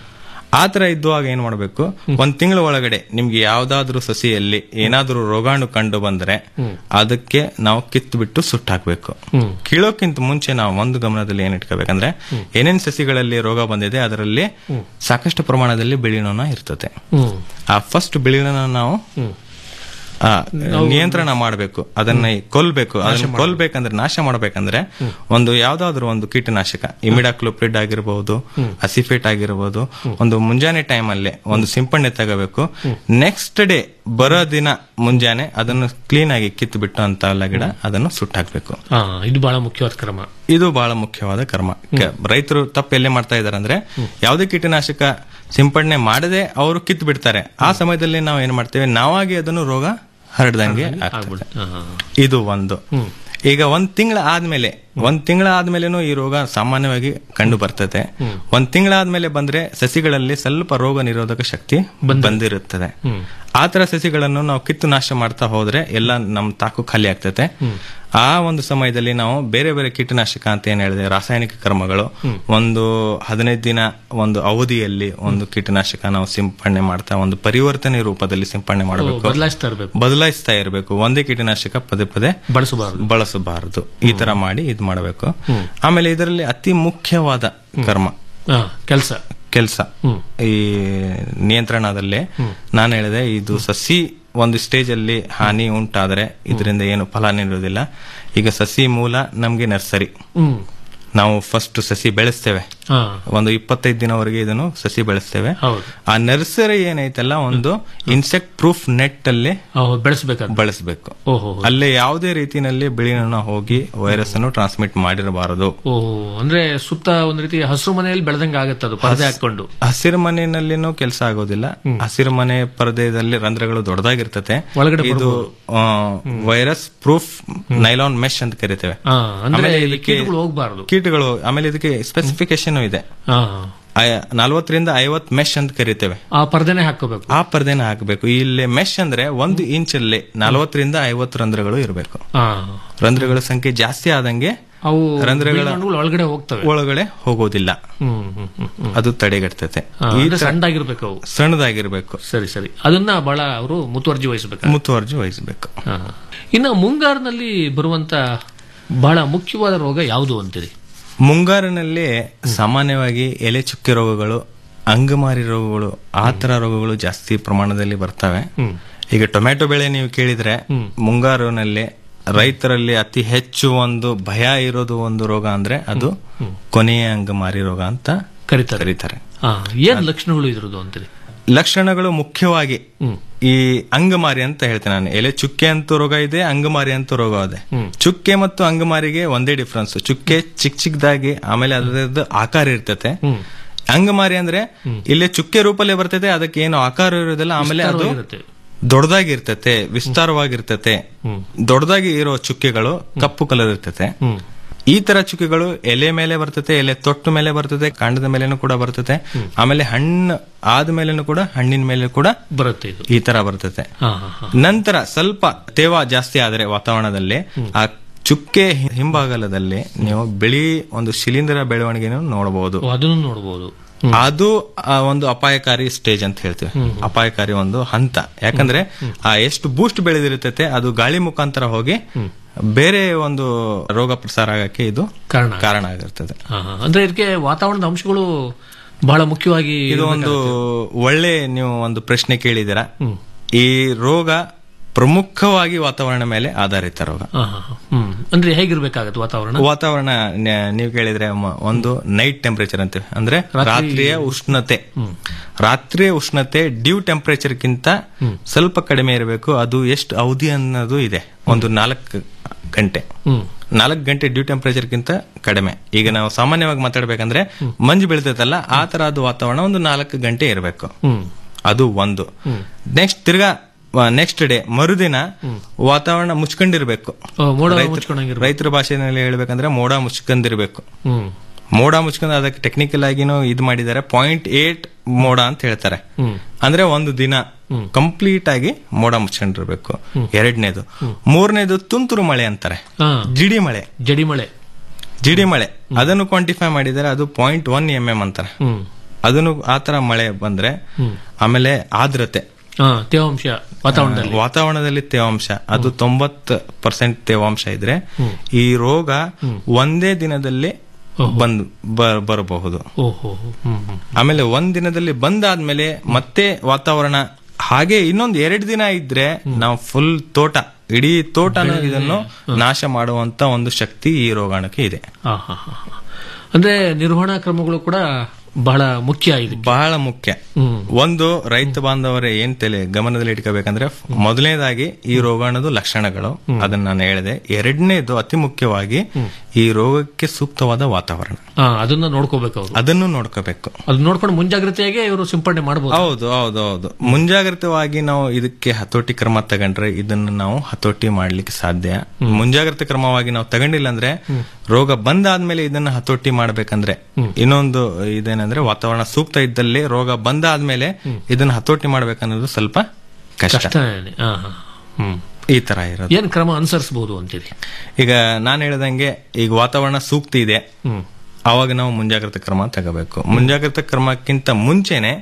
Speaker 17: ಆ ತರ ಇದ್ದುವಾಗ ಏನ್ ಮಾಡ್ಬೇಕು ಒಂದ್ ತಿಂಗಳ ಒಳಗಡೆ ನಿಮ್ಗೆ ಯಾವ್ದಾದ್ರೂ ಸಸಿಯಲ್ಲಿ ಏನಾದ್ರೂ ರೋಗಾಣು ಕಂಡು ಬಂದ್ರೆ ಅದಕ್ಕೆ ನಾವು ಕಿತ್ತು ಬಿಟ್ಟು ಸುಟ್ಟು ಹಾಕ್ಬೇಕು ಕೀಳೋಕ್ಕಿಂತ ಮುಂಚೆ ನಾವು ಒಂದು ಗಮನದಲ್ಲಿ ಏನ್ ಇಟ್ಕೋಬೇಕಂದ್ರೆ ಏನೇನ್ ಸಸಿಗಳಲ್ಲಿ ರೋಗ ಬಂದಿದೆ ಅದರಲ್ಲಿ ಸಾಕಷ್ಟು ಪ್ರಮಾಣದಲ್ಲಿ ಬಿಳಿನೋನ ಇರ್ತದೆ ಆ ಫಸ್ಟ್ ಬಿಳಿನೋನ ನಾವು ಆ, ನಿಯಂತ್ರಣ ಮಾಡಬೇಕು ಅದನ್ನ ಕೊಲ್ಬೇಕು ಅದನ್ನ ಕೊಲ್ಬೇಕಂದ್ರೆ ನಾಶ ಮಾಡ್ಬೇಕಂದ್ರೆ ಒಂದು ಯಾವ್ದಾದ್ರು ಒಂದು ಕೀಟನಾಶಕ ಇಮಿಡಾಕ್ಲೋಪ್ರಿಡ್ ಆಗಿರಬಹುದು ಅಸಿಫೇಟ್ ಆಗಿರಬಹುದು ಒಂದು ಮುಂಜಾನೆ ಟೈಮ್ ಅಲ್ಲಿ ಒಂದು ಸಿಂಪಡಣೆ ತಗೋಬೇಕು ನೆಕ್ಸ್ಟ್ ಡೇ ಬರೋ ದಿನ ಮುಂಜಾನೆ ಅದನ್ನು ಕ್ಲೀನ್ ಆಗಿ ಕಿತ್ತು ಬಿಟ್ಟು ಅಂತ ಎಲ್ಲ ಗಿಡ ಅದನ್ನು ಸುಟ್ಟಾಕ್ಬೇಕು
Speaker 16: ಆ, ಇದು ಬಹಳ ಮುಖ್ಯವಾದ ಕ್ರಮ
Speaker 17: ಇದು ಬಹಳ ಮುಖ್ಯವಾದ ಕರ್ಮ ಕ- ರೈತರು ತಪ್ಪು ಎಲ್ಲೇ ಮಾಡ್ತಾ ಇದಾರೆ ಅಂದ್ರೆ ಯಾವುದೇ ಕೀಟನಾಶಕ ಸಿಂಪಡಣೆ ಮಾಡದೆ ಅವರು ಕಿತ್ತು ಬಿಡ್ತಾರೆ ಆ ಸಮಯದಲ್ಲಿ ನಾವು ಏನ್ ಮಾಡ್ತೇವೆ ನಾವಾಗಿ ಅದನ್ನು ರೋಗ ಹರಡ್ದಂಗೆ ಆಗ್ತದೆ ಇದು ಒಂದು ಈಗ ಒಂದ್ ತಿಂಗಳ ಆದ್ಮೇಲೆ ಒಂದ್ ತಿಂಗಳ ಆದ್ಮೇಲೆನೂ ಈ ರೋಗ ಸಾಮಾನ್ಯವಾಗಿ ಕಂಡು ಬರ್ತದೆ ಒಂದ್ ತಿಂಗಳ ಆದ್ಮೇಲೆ ಬಂದ್ರೆ ಸಸಿಗಳಲ್ಲಿ ಸ್ವಲ್ಪ ರೋಗ ನಿರೋಧಕ ಶಕ್ತಿ ಬಂದಿರುತ್ತದೆ ಆ ತರ ಸಸಿಗಳನ್ನು ನಾವು ಕಿತ್ತು ನಾಶ ಮಾಡ್ತಾ ಹೋದ್ರೆ ಎಲ್ಲ ನಮ್ ತಾಕು ಖಾಲಿ ಆಗ್ತದೆ ಆ ಒಂದು ಸಮಯದಲ್ಲಿ ನಾವು ಬೇರೆ ಬೇರೆ ಕೀಟನಾಶಕ ಅಂತ ಏನ್ ಹೇಳಿದೆ ರಾಸಾಯನಿಕ ಕ್ರಮಗಳು ಒಂದು ಹದಿನೈದು ದಿನ ಒಂದು ಅವಧಿಯಲ್ಲಿ ಒಂದು ಕೀಟನಾಶಕ ನಾವು ಸಿಂಪಡಣೆ ಮಾಡ್ತಾ ಒಂದು ಪರಿವರ್ತನೆ ರೂಪದಲ್ಲಿ ಸಿಂಪಡಣೆ ಮಾಡಬೇಕು
Speaker 16: ಬದಲಾಯಿಸ್ತಾ ಇರ್ಬೇಕು
Speaker 17: ಬದಲಾಯಿಸ್ತಾ ಇರಬೇಕು ಒಂದೇ ಕೀಟನಾಶಕ ಪದೇ ಪದೇ
Speaker 16: ಬಳಸಬಾರದು
Speaker 17: ಬಳಸಬಾರದು ಈ ತರ ಮಾಡಿ ಇದು ಮಾಡಬೇಕು ಆಮೇಲೆ ಇದರಲ್ಲಿ ಅತಿ ಮುಖ್ಯವಾದ ಕರ್ಮ
Speaker 16: ಕೆಲಸ
Speaker 17: ಕೆಲಸ ಈ ನಿಯಂತ್ರಣದಲ್ಲಿ ನಾನು ಹೇಳಿದೆ ಇದು ಸಸಿ ಒಂದು ಸ್ಟೇಜ್ ಅಲ್ಲಿ ಹಾನಿ ಉಂಟಾದರೆ ಇದರಿಂದ ಏನು ಫಲ ನೀಡುವುದಿಲ್ಲ ಈಗ ಸಸಿ ಮೂಲ ನಮ್ಗೆ ನರ್ಸರಿ
Speaker 16: ಹ್ಮ್
Speaker 17: ನಾವು ಫಸ್ಟ್ ಸಸಿ ಬೆಳೆಸ್ತೇವೆ
Speaker 16: ಹಾ.
Speaker 17: ಒಂದು ಇಪ್ಪತ್ತೈದು ದಿನವರೆಗೆ ಇದನ್ನು ಸಸಿ ಬೆಳೆಸ್ತೇವೆ
Speaker 16: ಹೌದು.
Speaker 17: ಆ ನರ್ಸರಿ ಏನೈತಲ್ಲ ಒಂದು ಇನ್ಸೆಕ್ಟ್ ಪ್ರೂಫ್ ನೆಟ್ ಅಲ್ಲಿ
Speaker 16: ಬೆಳೆಸಬೇಕು
Speaker 17: ಬಳಸಬೇಕು
Speaker 16: ಓಹೋ
Speaker 17: ಅಲ್ಲೇ ಯಾವುದೇ ರೀತಿಯಲ್ಲಿ ಬಿಳಿನೊಣ ಹೋಗಿ ವೈರಸ್ ಅನ್ನು ಟ್ರಾನ್ಸ್ಮಿಟ್ ಮಾಡಿರಬಾರದು
Speaker 16: ಓಹೋ ಅಂದ್ರೆ ಸುತ್ತ ಒಂದ್ ರೀತಿ ಹಸಿರು ಮನೆಯಲ್ಲಿ ಬೆಳೆದಂಗ ಆಗತ್ತೆ ಅದು ಪರದೆ ಹಾಕೊಂಡು
Speaker 17: ಹಸಿರು ಮನೆಯಲ್ಲಿನೂ ಕೆಲಸ ಆಗೋದಿಲ್ಲ ಹಸಿರು ಮನೆ ಪರದೆಯಲ್ಲಿ ರಂಧ್ರಗಳು ದೊಡ್ಡದಾಗಿರ್ತತೆ
Speaker 16: ಒಳಗಡೆ
Speaker 17: ಇದು ವೈರಸ್ ಪ್ರೂಫ್ ನೈಲಾನ್ ಮೆಶ್ ಅಂತ ಕರಿತೇವೆ
Speaker 16: ಹಾ, ಅಂದ್ರೆ
Speaker 17: ಆಮೇಲೆ
Speaker 16: ಈ
Speaker 17: ಇದಕ್ಕೆ
Speaker 16: ಕೀಟಗಳು ಹೋಗ್ಬಾರ್ದು.
Speaker 17: ಕೀಟಗಳು ಆಮೇಲೆ ಇದಕ್ಕೆ ಸ್ಪೆಸಿಫಿಕೇಶನ್ ಇದೆ
Speaker 16: ಹಾ.
Speaker 17: ನಲ್ವತ್ತರಿಂದ ಐವತ್ ಮೆಶ್ ಅಂತ ಕರಿತೇವೆ
Speaker 16: ಆ ಪರದೆನೆ ಹಾಕೋಬೇಕು
Speaker 17: ಆ ಪರ್ದೆನ ಹಾಕಬೇಕು ಇಲ್ಲಿ ಮೆಶ್ ಅಂದ್ರೆ ಒಂದು ಇಂಚ್ ಅಲ್ಲಿ ನಲವತ್ತರಿಂದ ಐವತ್ತು ರಂಧ್ರಗಳು ಇರಬೇಕು
Speaker 16: ಹಾ.
Speaker 17: ರಂಧ್ರಗಳ ಸಂಖ್ಯೆ ಜಾಸ್ತಿ ಆದಂಗೆ
Speaker 16: ಅವು
Speaker 17: ರಂಧ್ರಗಳ
Speaker 16: ಬಿಳಿನೊಣಗಳು ಒಳಗಡೆ ಹೋಗ್ತವೆ
Speaker 17: ಒಳಗಡೆ ಹೋಗೋದಿಲ್ಲ
Speaker 16: ಹ್ಮ್ ಹ್ಮ್ ಹ್ಮ್ ಹ್ಮ್.
Speaker 17: ಅದು ತಡೆಗಟ್ತತೆ
Speaker 16: ಹಾ,
Speaker 17: ಈ
Speaker 16: ಅಂದ್ರೆ
Speaker 17: ತರ-
Speaker 16: ಸಣ್ಣದಾಗಿರ್ಬೇಕು ಅವು
Speaker 17: ಸಣ್ಣದಾಗಿರ್ಬೇಕು
Speaker 16: ಸರಿ ಸರಿ ಅದನ್ನ ಬಹಳ ಅವರು ಮುತುವರ್ಜಿ ವಹಿಸಬೇಕು
Speaker 17: ಮುತುವರ್ಜಿ ವಹಿಸಬೇಕು
Speaker 16: ಇನ್ನು ಮುಂಗಾರಿನಲ್ಲಿ ಬರುವಂತ ಬಹಳ ಮುಖ್ಯವಾದ ರೋಗ ಯಾವುದು ಅಂತೀರಿ
Speaker 17: ಮುಂಗಾರಿನಲ್ಲಿ ಸಾಮಾನ್ಯವಾಗಿ ಎಲೆ ಚುಕ್ಕೆ ರೋಗಗಳು ಅಂಗಮಾರಿ ರೋಗಗಳು ಆ ತರ ರೋಗಗಳು ಜಾಸ್ತಿ ಪ್ರಮಾಣದಲ್ಲಿ ಬರ್ತವೆ ಈಗ ಟೊಮ್ಯಾಟೊ ಬೆಳೆ ನೀವು ಕೇಳಿದ್ರೆ ಮುಂಗಾರಿನಲ್ಲಿ ರೈತರಲ್ಲಿ ಅತಿ ಹೆಚ್ಚು ಒಂದು ಭಯ ಇರೋದು ಒಂದು ರೋಗ ಅಂದ್ರೆ ಅದು ಕೊನೆಯ ಅಂಗಮಾರಿ ರೋಗ ಅಂತ
Speaker 16: ಕರೀತಾರೆ
Speaker 17: ಕರೀತಾರೆ
Speaker 16: ಹಾ, ಏನ್ ಲಕ್ಷಣಗಳು ಇದ್ರದ್ದು ಅಂತೀರಿ
Speaker 17: ಲಕ್ಷಣಗಳು ಮುಖ್ಯವಾಗಿ ಈ ಅಂಗಮಾರಿ ಅಂತ ಹೇಳ್ತೇನೆ ನಾನು ಎಲೆ ಚುಕ್ಕೆ ಅಂತೂ ರೋಗ ಇದೆ ಅಂಗಮಾರಿ ಅಂತೂ ರೋಗ ಇದೆ ಚುಕ್ಕೆ ಮತ್ತು ಅಂಗಮಾರಿಗೆ ಒಂದೇ ಡಿಫ್ರೆನ್ಸ್ ಚುಕ್ಕೆ ಚಿಕ್ಕ ಚಿಕ್ಕದಾಗಿ ಆಮೇಲೆ ಅದರದ್ದು ಆಕಾರ ಇರ್ತತೆ ಅಂಗಮಾರಿ ಅಂದ್ರೆ ಇಲ್ಲಿ ಚುಕ್ಕೆ ರೂಪಲ್ಲೇ ಬರ್ತದೆ ಅದಕ್ಕೆ ಏನು ಆಕಾರ ಇರೋದಿಲ್ಲ ಆಮೇಲೆ ಅದು
Speaker 16: ವಿಸ್ತಾರವಾಗಿರುತ್ತೆ.
Speaker 17: ದೊಡ್ಡದಾಗಿರ್ತತೆ ವಿಸ್ತಾರವಾಗಿರ್ತತೆ ದೊಡ್ಡದಾಗಿ ಇರೋ ಚುಕ್ಕೆಗಳು ಕಪ್ಪು ಕಲರ್ ಇರ್ತತೆ ಈ ತರ ಚುಕ್ಕೆಗಳು ಎಲೆ ಮೇಲೆ ಬರ್ತತೆ ಎಲೆ ತೊಟ್ಟು ಮೇಲೆ ಬರ್ತದೆ ಕಾಂಡದ ಮೇಲೆನೂ ಕೂಡ ಬರ್ತತೆ ಆಮೇಲೆ ಹಣ್ಣು ಆದ್ಮೇಲೆನೂ ಕೂಡ ಹಣ್ಣಿನ ಮೇಲೆ ಕೂಡ
Speaker 16: ಬರುತ್ತೆ ಇದು
Speaker 17: ಈ ತರ ಬರ್ತತೆ
Speaker 16: ಹಾ, ಹಾ, ಹಾ.
Speaker 17: ನಂತರ ಸ್ವಲ್ಪ ತೇವ ಜಾಸ್ತಿ ಆದ್ರೆ ವಾತಾವರಣದಲ್ಲಿ ಆ ಚುಕ್ಕೆ ಹಿ- ಹಿಂಭಾಗದಲ್ಲಿ ನೀವು ಬಿಳಿ ಒಂದು ಶಿಲೀಂಧ್ರ ಬೆಳವಣಿಗೆಯನ್ನು ನೋಡಬಹುದು
Speaker 16: ಓ, ಅದನ್ನು ನೋಡಬಹುದು
Speaker 17: ಅದು ಆ ಒಂದು ಅಪಾಯಕಾರಿ ಸ್ಟೇಜ್ ಅಂತ ಹೇಳ್ತೀವಿ ಅಪಾಯಕಾರಿ ಒಂದು ಹಂತ ಯಾಕಂದ್ರೆ ಆ ಎಷ್ಟು ಬೂಸ್ಟ್ ಬೆಳೆದಿರ್ತೈತೆ ಅದು ಗಾಳಿ ಮುಖಾಂತರ ಹೋಗಿ ಬೇರೆ ಒಂದು ರೋಗ ಪ್ರಸಾರ ಆಗಕ್ಕೆ ಇದು
Speaker 16: ಕಾರಣ
Speaker 17: ಕಾರಣ ಆಗಿರ್ತದೆ
Speaker 16: ಅಂದ್ರೆ ಇದಕ್ಕೆ ವಾತಾವರಣದ ಅಂಶಗಳು ಬಹಳ ಮುಖ್ಯವಾಗಿ
Speaker 17: ಇದು ಒಂದು ಒಳ್ಳೆ ನೀವು ಒಂದು ಪ್ರಶ್ನೆ ಕೇಳಿದ್ದೀರಾ ಈ ರೋಗ ಪ್ರಮುಖವಾಗಿ ವಾತಾವರಣ ಮೇಲೆ ಆಧಾರಿತ ರೋಗ
Speaker 16: ಹಾ, ಹಾ, ಹಾ. ಹ್ಮ್ ಅಂದ್ರೆ ಹೇಗಿರ್ಬೇಕಾಗತ್ತೆ ವಾತಾವರಣ
Speaker 17: ವಾತಾವರಣ ನ- ನೀವು ಕೇಳಿದ್ರೆ ಮ- ಒಂದು ನೈಟ್ ಟೆಂಪರೇಚರ್ ಅಂತೀವಿ ಅಂದ್ರೆ
Speaker 16: ರಾತ್ರಿ-
Speaker 17: ರಾತ್ರಿಯ ಉಷ್ಣತೆ ರಾತ್ರಿಯ ಉಷ್ಣತೆ ಡ್ಯೂ ಟೆಂಪರೇಚರ್ ಗಿಂತ ಸ್ವಲ್ಪ ಕಡಿಮೆ ಇರಬೇಕು ಅದು ಎಷ್ಟು ಅವಧಿ ಅನ್ನೋದು ಇದೆ ಒಂದು ನಾಲ್ಕು ಗಂಟೆ
Speaker 16: ಹ್ಮ್
Speaker 17: ನಾಲ್ಕು ಗಂಟೆ ಡ್ಯೂ ಟೆಂಪರೇಚರ್ ಗಿಂತ ಕಡಿಮೆ ಈಗ ನಾವು ಸಾಮಾನ್ಯವಾಗಿ ಮಾತಾಡ್ಬೇಕಂದ್ರೆ ಮಂಜು ಬೀಳ್ತೈತಲ್ಲ ಆ ತರ ಅದು ವಾತಾವರಣ ಒಂದು ನಾಲ್ಕು ಗಂಟೆ ಇರಬೇಕು
Speaker 16: ಹ್ಮ್
Speaker 17: ಅದು ಒಂದು ನೆಕ್ಸ್ಟ್ ತಿರ್ಗಾ ನೆಕ್ಸ್ಟ್ ಡೇ ಮರುದಿನ ವಾತಾವರಣ ಮುಚ್ಕೊಂಡಿರ್ಬೇಕು
Speaker 16: ಓ, ಮೋಡ
Speaker 17: ರೈತರ-
Speaker 16: ಮುಚ್ಕೊಂಡಂಗಿರ್ಬೇಕು.
Speaker 17: ರೈತರ ಭಾಷೆಯಲ್ಲಿ ಹೇಳ್ಬೇಕಂದ್ರೆ ಮೋಡ ಮುಚ್ಕೊಂಡಿರ್ಬೇಕು
Speaker 16: ಹ್ಮ್
Speaker 17: ಮೋಡ ಮುಚ್ಕೊಂಡು ಅದಕ್ಕೆ ಟೆಕ್ನಿಕಲ್ ಆಗಿನೂ ಇದು ಮಾಡಿದ್ದಾರೆ ಪಾಯಿಂಟ್ ಏಟ್ ಮೋಡ ಅಂತ ಹೇಳ್ತಾರೆ
Speaker 16: ಹ್ಮ್.
Speaker 17: ಅಂದ್ರೆ ಒಂದು ದಿನ ಕಂಪ್ಲೀಟ್ ಆಗಿ ಮೋಡ ಮುಚ್ಕೊಂಡಿರ್ಬೇಕು ಎರಡನೇದು ಮೂರನೇದು ತುಂತುರು ಮಳೆ ಅಂತಾರೆ
Speaker 16: ಹಾ.
Speaker 17: ಜಿಡಿ ಮಳೆ
Speaker 16: ಜಡಿ ಮಳೆ
Speaker 17: ಜಿಡಿ ಮಳೆ ಅದನ್ನು ಕ್ವಾಂಟಿಫೈ ಮಾಡಿದ್ದಾರೆ ಅದು ಪಾಯಿಂಟ್ ಒನ್ ಎಂ ಎಂ ಅಂತಾರೆ
Speaker 16: ಹ್ಮ್
Speaker 17: ಅದನ್ನು ಆ ತರ ಮಳೆ ಬಂದ್ರೆ ಆಮೇಲೆ ಆರ್ದ್ರತೆ
Speaker 16: ಹಾ ತೇವಾಂಶ ವಾತಾವರಣದಲ್ಲಿ
Speaker 17: ವಾತಾವರಣದಲ್ಲಿ ತೇವಾಂಶ ಅದು ತೊಂಬತ್ ಪರ್ಸೆಂಟ್ ತೇವಾಂಶ ಇದ್ರೆ ಈ ರೋಗ ಒಂದೇ ದಿನದಲ್ಲಿ ಬಂದ್ ಬ- ಬರಬಹುದು
Speaker 16: ಓಹೋ ಹ್ಮ್ ಹ್ಮ್
Speaker 17: ಆಮೇಲೆ ಒಂದ್ ದಿನದಲ್ಲಿ ಬಂದಾದ್ಮೇಲೆ ಮತ್ತೆ ವಾತಾವರಣ ಹಾಗೆ ಇನ್ನೊಂದು ಎರಡು ದಿನ ಇದ್ರೆ ನಾವು ಫುಲ್ ತೋಟ ಇಡೀ ತೋಟನ ಇದನ್ನು ನಾಶ ಮಾಡುವಂತ ಒಂದು ಶಕ್ತಿ ಈ ರೋಗಾಣಕ್ಕೆ ಇದೆ
Speaker 16: ಹಾ, ಹಾ, ಹಾ, ಹಾ. ಅಂದ್ರೆ ನಿರ್ವಹಣಾ ಕ್ರಮಗಳು ಕೂಡ ಬಹಳ ಮುಖ್ಯ ಇದೆ
Speaker 17: ಬಹಳ ಮುಖ್ಯ ಒಂದು ರೈತ ಬಾಂಧವರೇ ಏನ್ ತಲೆ ಗಮನದಲ್ಲಿ ಇಟ್ಕೋಬೇಕಂದ್ರೆ ಮೊದಲನೇದಾಗಿ ಈ ರೋಗಾಣದ ಲಕ್ಷಣಗಳು ಅದನ್ನ ನಾನು ಹೇಳಿದೆ ಎರಡನೇದು ಅತಿ ಮುಖ್ಯವಾಗಿ ಈ ರೋಗಕ್ಕೆ ಸೂಕ್ತವಾದ ವಾತಾವರಣ
Speaker 16: ಹಾ ಅದನ್ನ ನೋಡ್ಕೋಬೇಕು ಅವರು
Speaker 17: ಅದನ್ನು ನೋಡ್ಕೋಬೇಕು
Speaker 16: ಅದನ್ನ ನೋಡ್ಕೊಂಡು ಮುಂಜಾಗ್ರತೆಯಾಗಿ ಇವರು ಸಿಂಪಡಣೆ ಮಾಡಬಹುದು
Speaker 17: ಹೌದು ಹೌದು ಹೌದು ಮುಂಜಾಗ್ರತವಾಗಿ ನಾವು ಇದಕ್ಕೆ ಹತೋಟಿ ಕ್ರಮ ತಗೊಂಡ್ರೆ ಇದನ್ನು ನಾವು ಹತೋಟಿ ಮಾಡ್ಲಿಕ್ಕೆ ಸಾಧ್ಯ ಮುಂಜಾಗ್ರತೆ ಕ್ರಮವಾಗಿ ನಾವು ತಗೊಂಡಿಲ್ಲ ಅಂದ್ರೆ ರೋಗ ಬಂದಾದ್ಮೇಲೆ ಇದನ್ನ ಹತೋಟಿ ಮಾಡ್ಬೇಕಂದ್ರೆ ಇನ್ನೊಂದು ಇದೇನಂದ್ರೆ ವಾತಾವರಣ ಸೂಕ್ತ ಇದ್ದಲ್ಲಿ ರೋಗ ಬಂದಾದ್ಮೇಲೆ ಇದನ್ನ ಹತೋಟಿ ಮಾಡ್ಬೇಕನ್ನೋದು ಸ್ವಲ್ಪ ಕಷ್ಟ
Speaker 16: ಕಷ್ಟನೇ ಹಾ, ಹಾ. ಹ್ಮ್
Speaker 17: ಈ ತರ ಇರೋದು
Speaker 16: ಏನ್ ಕ್ರಮ ಅನುಸರಿಸಬಹುದು ಅಂತೀರಿ
Speaker 17: ಈಗ ನಾನು ಹೇಳ್ದಂಗೆ ಈಗ ವಾತಾವರಣ ಸೂಕ್ತ ಇದೆ
Speaker 16: ಹ್ಮ್
Speaker 17: ಅವಾಗ ನಾವು ಮುಂಜಾಗ್ರತಾ ಕ್ರಮ ತಗೋಬೇಕು ಮುಂಜಾಗ್ರತಾ ಕ್ರಮಕ್ಕಿಂತ ಮುಂಚೆನೆ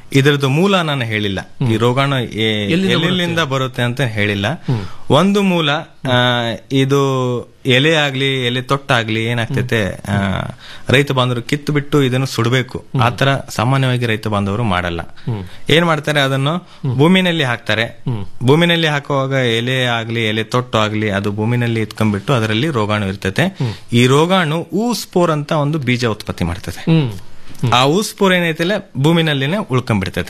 Speaker 17: ಇದರದ್ದು ಮೂಲ ನಾನು ಹೇಳಿಲ್ಲ ಈ ರೋಗಾಣು ಎ-
Speaker 16: ಎಲ್ಲಿಂದ
Speaker 17: ಎಲ್ಲೆಲ್ಲಿಂದ ಬರುತ್ತೆ ಅಂತ ಹೇಳಿಲ್ಲ ಒಂದು ಮೂಲ ಆ, ಇದು ಎಲೆ ಆಗ್ಲಿ ಎಲೆ ತೊಟ್ಟಾಗ್ಲಿ ಏನಾಗ್ತೈತೆ ಆ, ರೈತ ಬಾಂಧವರು ಕಿತ್ತು ಬಿಟ್ಟು ಇದನ್ನು ಸುಡಬೇಕು ಆತರ ಸಾಮಾನ್ಯವಾಗಿ ರೈತ ಬಾಂಧವರು ಮಾಡಲ್ಲ ಏನ್ ಮಾಡ್ತಾರೆ ಅದನ್ನು ಭೂಮಿನಲ್ಲಿ ಹಾಕ್ತಾರೆ ಭೂಮಿನಲ್ಲಿ ಹಾಕುವಾಗ ಎಲೆ ಆಗ್ಲಿ ಎಲೆ ತೊಟ್ಟು ಆಗ್ಲಿ ಅದು ಭೂಮಿನಲ್ಲಿ ಇತ್ಕೊಂಡ್ಬಿಟ್ಟು ಅದರಲ್ಲಿ ರೋಗಾಣು ಇರ್ತೈತೆ ಈ ರೋಗಾಣು ಊ ಸ್ಪೋರ್ ಅಂತ ಒಂದು ಬೀಜ ಉತ್ಪತ್ತಿ ಮಾಡ್ತದೆ ಆ ಊಸ್ಪೋರ್ ಏನೈತಿಲ್ಲ ಭೂಮಿನಲ್ಲಿನೇ ಉಳ್ಕೊಂಡ್ಬಿಡ್ತೈತೆ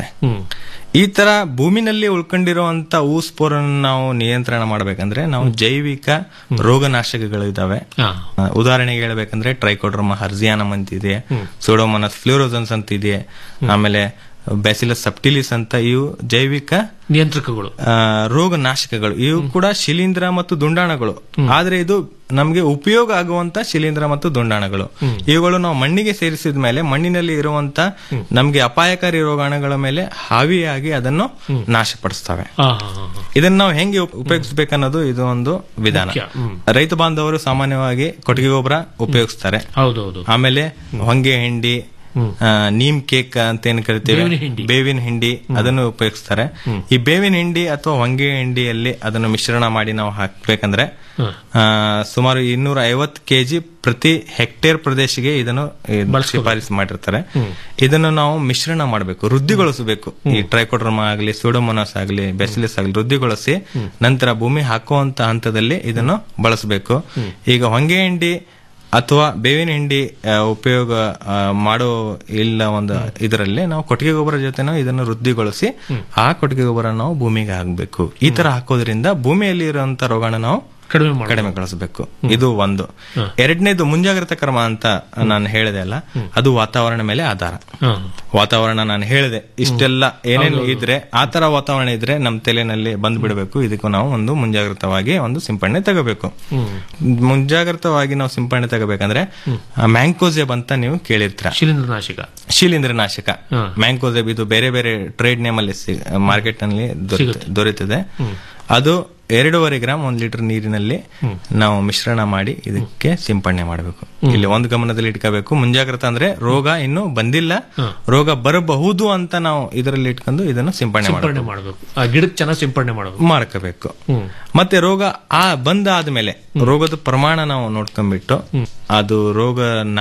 Speaker 17: ಈ ತರ ಭೂಮಿನಲ್ಲಿ ಉಳ್ಕೊಂಡಿರುವಂತ ಊಸ್ಪೋರ್ ನಾವು ನಿಯಂತ್ರಣ ಮಾಡ್ಬೇಕಂದ್ರೆ ನಾವು ಜೈವಿಕ ರೋಗನಾಶಕಗಳು ಇದಾವೆ ಆ, ಉದಾಹರಣೆಗೆ ಹೇಳ್ಬೇಕಂದ್ರೆ ಟ್ರೈಕೋಡ್ರಮ ಹರ್ಜಿಯಾನಮ್ ಅಂತ ಇದೆ ಸೋಡೋಮನಸ್ ಫ್ಲೂರೋಸನ್ಸ್ ಅಂತ ಇದೆ ಆಮೇಲೆ ಬ್ಯಾಸಿಲಸ್ ಸಪ್ಟಿಲಿಸ್ ಅಂತ ಇವು ಜೈವಿಕ
Speaker 16: ನಿಯಂತ್ರಕಗಳು
Speaker 17: ಆ, ರೋಗನಾಶಕಗಳು ಇವು ಕೂಡ ಶಿಲೀಂಧ್ರ ಮತ್ತು ದುಂಡಾಣಗಳು ಆದ್ರೆ ಇದು ನಮಗೆ ಉಪಯೋಗ ಆಗುವಂತ ಶಿಲೀಂಧ್ರ ಮತ್ತು ದುಂಡಾಣಗಳು ಇವುಗಳು ನಾವು ಮಣ್ಣಿಗೆ ಸೇರಿಸಿದ ಮೇಲೆ ಮಣ್ಣಿನಲ್ಲಿ ಇರುವಂತ ನಮಗೆ ಅಪಾಯಕಾರಿ ರೋಗಾಣುಗಳ ಮೇಲೆ ಹಾವಿಯಾಗಿ ಅದನ್ನು ನಾಶಪಡಿಸ್ತವೆ
Speaker 16: ಆ, ಹಾ, ಹಾ, ಹಾ.
Speaker 17: ಇದನ್ನ ನಾವು ಹೆಂಗೆ ಉಪ- ಉಪಯೋಗಿಸ್ಬೇಕನ್ನೋದು ಇದು ಒಂದು ವಿಧಾನ
Speaker 16: ಮುಖ್ಯ. ಹ್ಮ್.
Speaker 17: ರೈತ ಬಾಂಧವರು ಸಾಮಾನ್ಯವಾಗಿ ಕೊಟ್ಟಿಗೆ ಗೊಬ್ಬರ ಉಪಯೋಗಿಸ್ತಾರೆ
Speaker 16: ಹೌದೌದು
Speaker 17: ಆಮೇಲೆ ಹೊಂಗೆ ಹಿಂಡಿ ಆ, ನೀಮ್ ಕೇಕ್ ಅಂತ ಏನ್ ಕರಿತೀವಿ
Speaker 16: ಬೇವಿನ ಹಿಂಡಿ.
Speaker 17: ಬೇವಿನ ಹಿಂಡಿ ಅದನ್ನು ಉಪಯೋಗಿಸ್ತಾರೆ ಈ ಬೇವಿನ ಹಿಂಡಿ ಅಥವಾ ಹೊಂಗೆ ಹಿಂಡಿಯಲ್ಲಿ ಅದನ್ನು ಮಿಶ್ರಣ ಮಾಡಿ ನಾವು ಹಾಕ್ಬೇಕಂದ್ರೆ ಆ, ಸುಮಾರು ಇನ್ನೂರ ಐವತ್ತು ಕೆಜಿ ಪ್ರತಿ ಹೆಕ್ಟೇರ್ ಪ್ರದೇಶಕ್ಕೆ ಇದನ್ನು ಇದು ಶಿಫಾರಸು ಮಾಡಿರ್ತಾರೆ ಇದನ್ನು ನಾವು ಮಿಶ್ರಣ ಮಾಡಬೇಕು ವೃದ್ಧಿಗೊಳಿಸಬೇಕು ಈ ಟ್ರೈಕೋಡ್ರಮ ಆಗಲಿ ಸೂಡೋಮೋನಾಸ್ ಆಗಲಿ ಬೆಸಿಲಿಸ್ ಆಗಲಿ ವೃದ್ಧಿಗೊಳಿಸಿ ನಂತರ ಭೂಮಿ ಹಾಕುವಂತ ಹಂತದಲ್ಲಿ ಇದನ್ನು ಬಳಸಬೇಕು ಈಗ ಹೊಂಗೆ ಹಿಂಡಿ ಅಥವಾ ಬೇವಿನ ಹಿಂಡಿ ಆ, ಉಪಯೋಗ ಆ, ಮಾಡೋ ಇಲ್ಲ ಒಂದು ಇದರಲ್ಲಿ ನಾವು ಕೊಟ್ಟಿಗೆ ಗೊಬ್ಬರ ಜೊತೆ ಇದನ್ನು ವೃದ್ಧಿಗೊಳಿಸಿ ಆ ಕೊಟ್ಟಿಗೆ ಗೊಬ್ಬರ ನಾವು ಭೂಮಿಗೆ ಹಾಕಬೇಕು ಈ ತರ ಹಾಕೋದ್ರಿಂದ ಭೂಮಿಯಲ್ಲಿ ಇರುವಂತ ರೋಗಾಣು ನಾವು
Speaker 16: ಕಡಿಮೆ ಮಾಡ್ಬೋದು.
Speaker 17: ಕಡಿಮೆಗೊಳಿಸಬೇಕು ಇದು ಒಂದು ಎರಡನೇದು ಮುಂಜಾಗ್ರತಾ ಕ್ರಮ ಅಂತ ನಾನು ಹೇಳಿದೆ ಅಲ್ಲ ಅದು ವಾತಾವರಣ ಮೇಲೆ ಆಧಾರ ವಾತಾವರಣ ನಾನು ಹೇಳಿದೆ ಇಷ್ಟೆಲ್ಲ ಏನೇನು ಇದ್ರೆ ಆ ತರ ವಾತಾವರಣ ಇದ್ರೆ ನಮ್ಮ ತಲೆನಲ್ಲಿ ಬಂದ್ ಬಿಡಬೇಕು ಇದಕ್ಕೂ ನಾವು ಒಂದು ಮುಂಜಾಗ್ರತವಾಗಿ ಒಂದು ಸಿಂಪಡಣೆ ತಗೋಬೇಕು ಮುಂಜಾಗ್ರತವಾಗಿ ನಾವು ಸಿಂಪಡಣೆ ತಗೋಬೇಕಂದ್ರೆ ಮ್ಯಾಂಕೋಸೆಬ್ ಅಂತ ನೀವು ಕೇಳಿರ್ತೀರ
Speaker 16: ಶಿಲೀಂಧ್ರನಾಶಕ
Speaker 17: ಶಿಲೀಂಧ್ರನಾಶಕ ಮ್ಯಾಂಕೋಸೆಬ್ ಇದು ಬೇರೆ ಬೇರೆ ಟ್ರೇಡ್ ನೇಮ್ ಅಲ್ಲಿ ಮಾರ್ಕೆಟ್ ನಲ್ಲಿ ದೊರೆತ- ದೊರೆತಿದೆ ಅದು ಎರಡೂವರೆ ಗ್ರಾಮ್ ಒಂದ್ ಲೀಟರ್ ನೀರಿನಲ್ಲಿ ನಾವು ಮಿಶ್ರಣ ಮಾಡಿ ಇದಕ್ಕೆ ಸಿಂಪಡಣೆ ಮಾಡಬೇಕು ಇಲ್ಲಿ ಒಂದು ಗಮನದಲ್ಲಿ ಇಟ್ಕೋಬೇಕು ಮುಂಜಾಗ್ರತೆ ಅಂದ್ರೆ ರೋಗ ಇನ್ನು ಬಂದಿಲ್ಲ ರೋಗ ಬರಬಹುದು ಅಂತ ನಾವು ಇದರಲ್ಲಿ ಇಟ್ಕೊಂಡು ಇದನ್ನು ಸಿಂಪಡಣೆ
Speaker 16: ಸಿಂಪಡಣೆ
Speaker 17: ಮಾಡಬೇಕು
Speaker 16: ಮಾಡಬೇಕು ಆ ಗಿಡಕ್ಕೆ ಚೆನ್ನಾಗಿ ಸಿಂಪಡಣೆ ಮಾಡಬೇಕು
Speaker 17: ಮಾಡ್ಕೋಬೇಕು ಮತ್ತೆ ರೋಗ ಆ ಬಂದಾದ್ಮೇಲೆ ರೋಗದ ಪ್ರಮಾಣ ನಾವು ನೋಡ್ಕೊಂಡ್ಬಿಟ್ಟು ಅದು ರೋಗ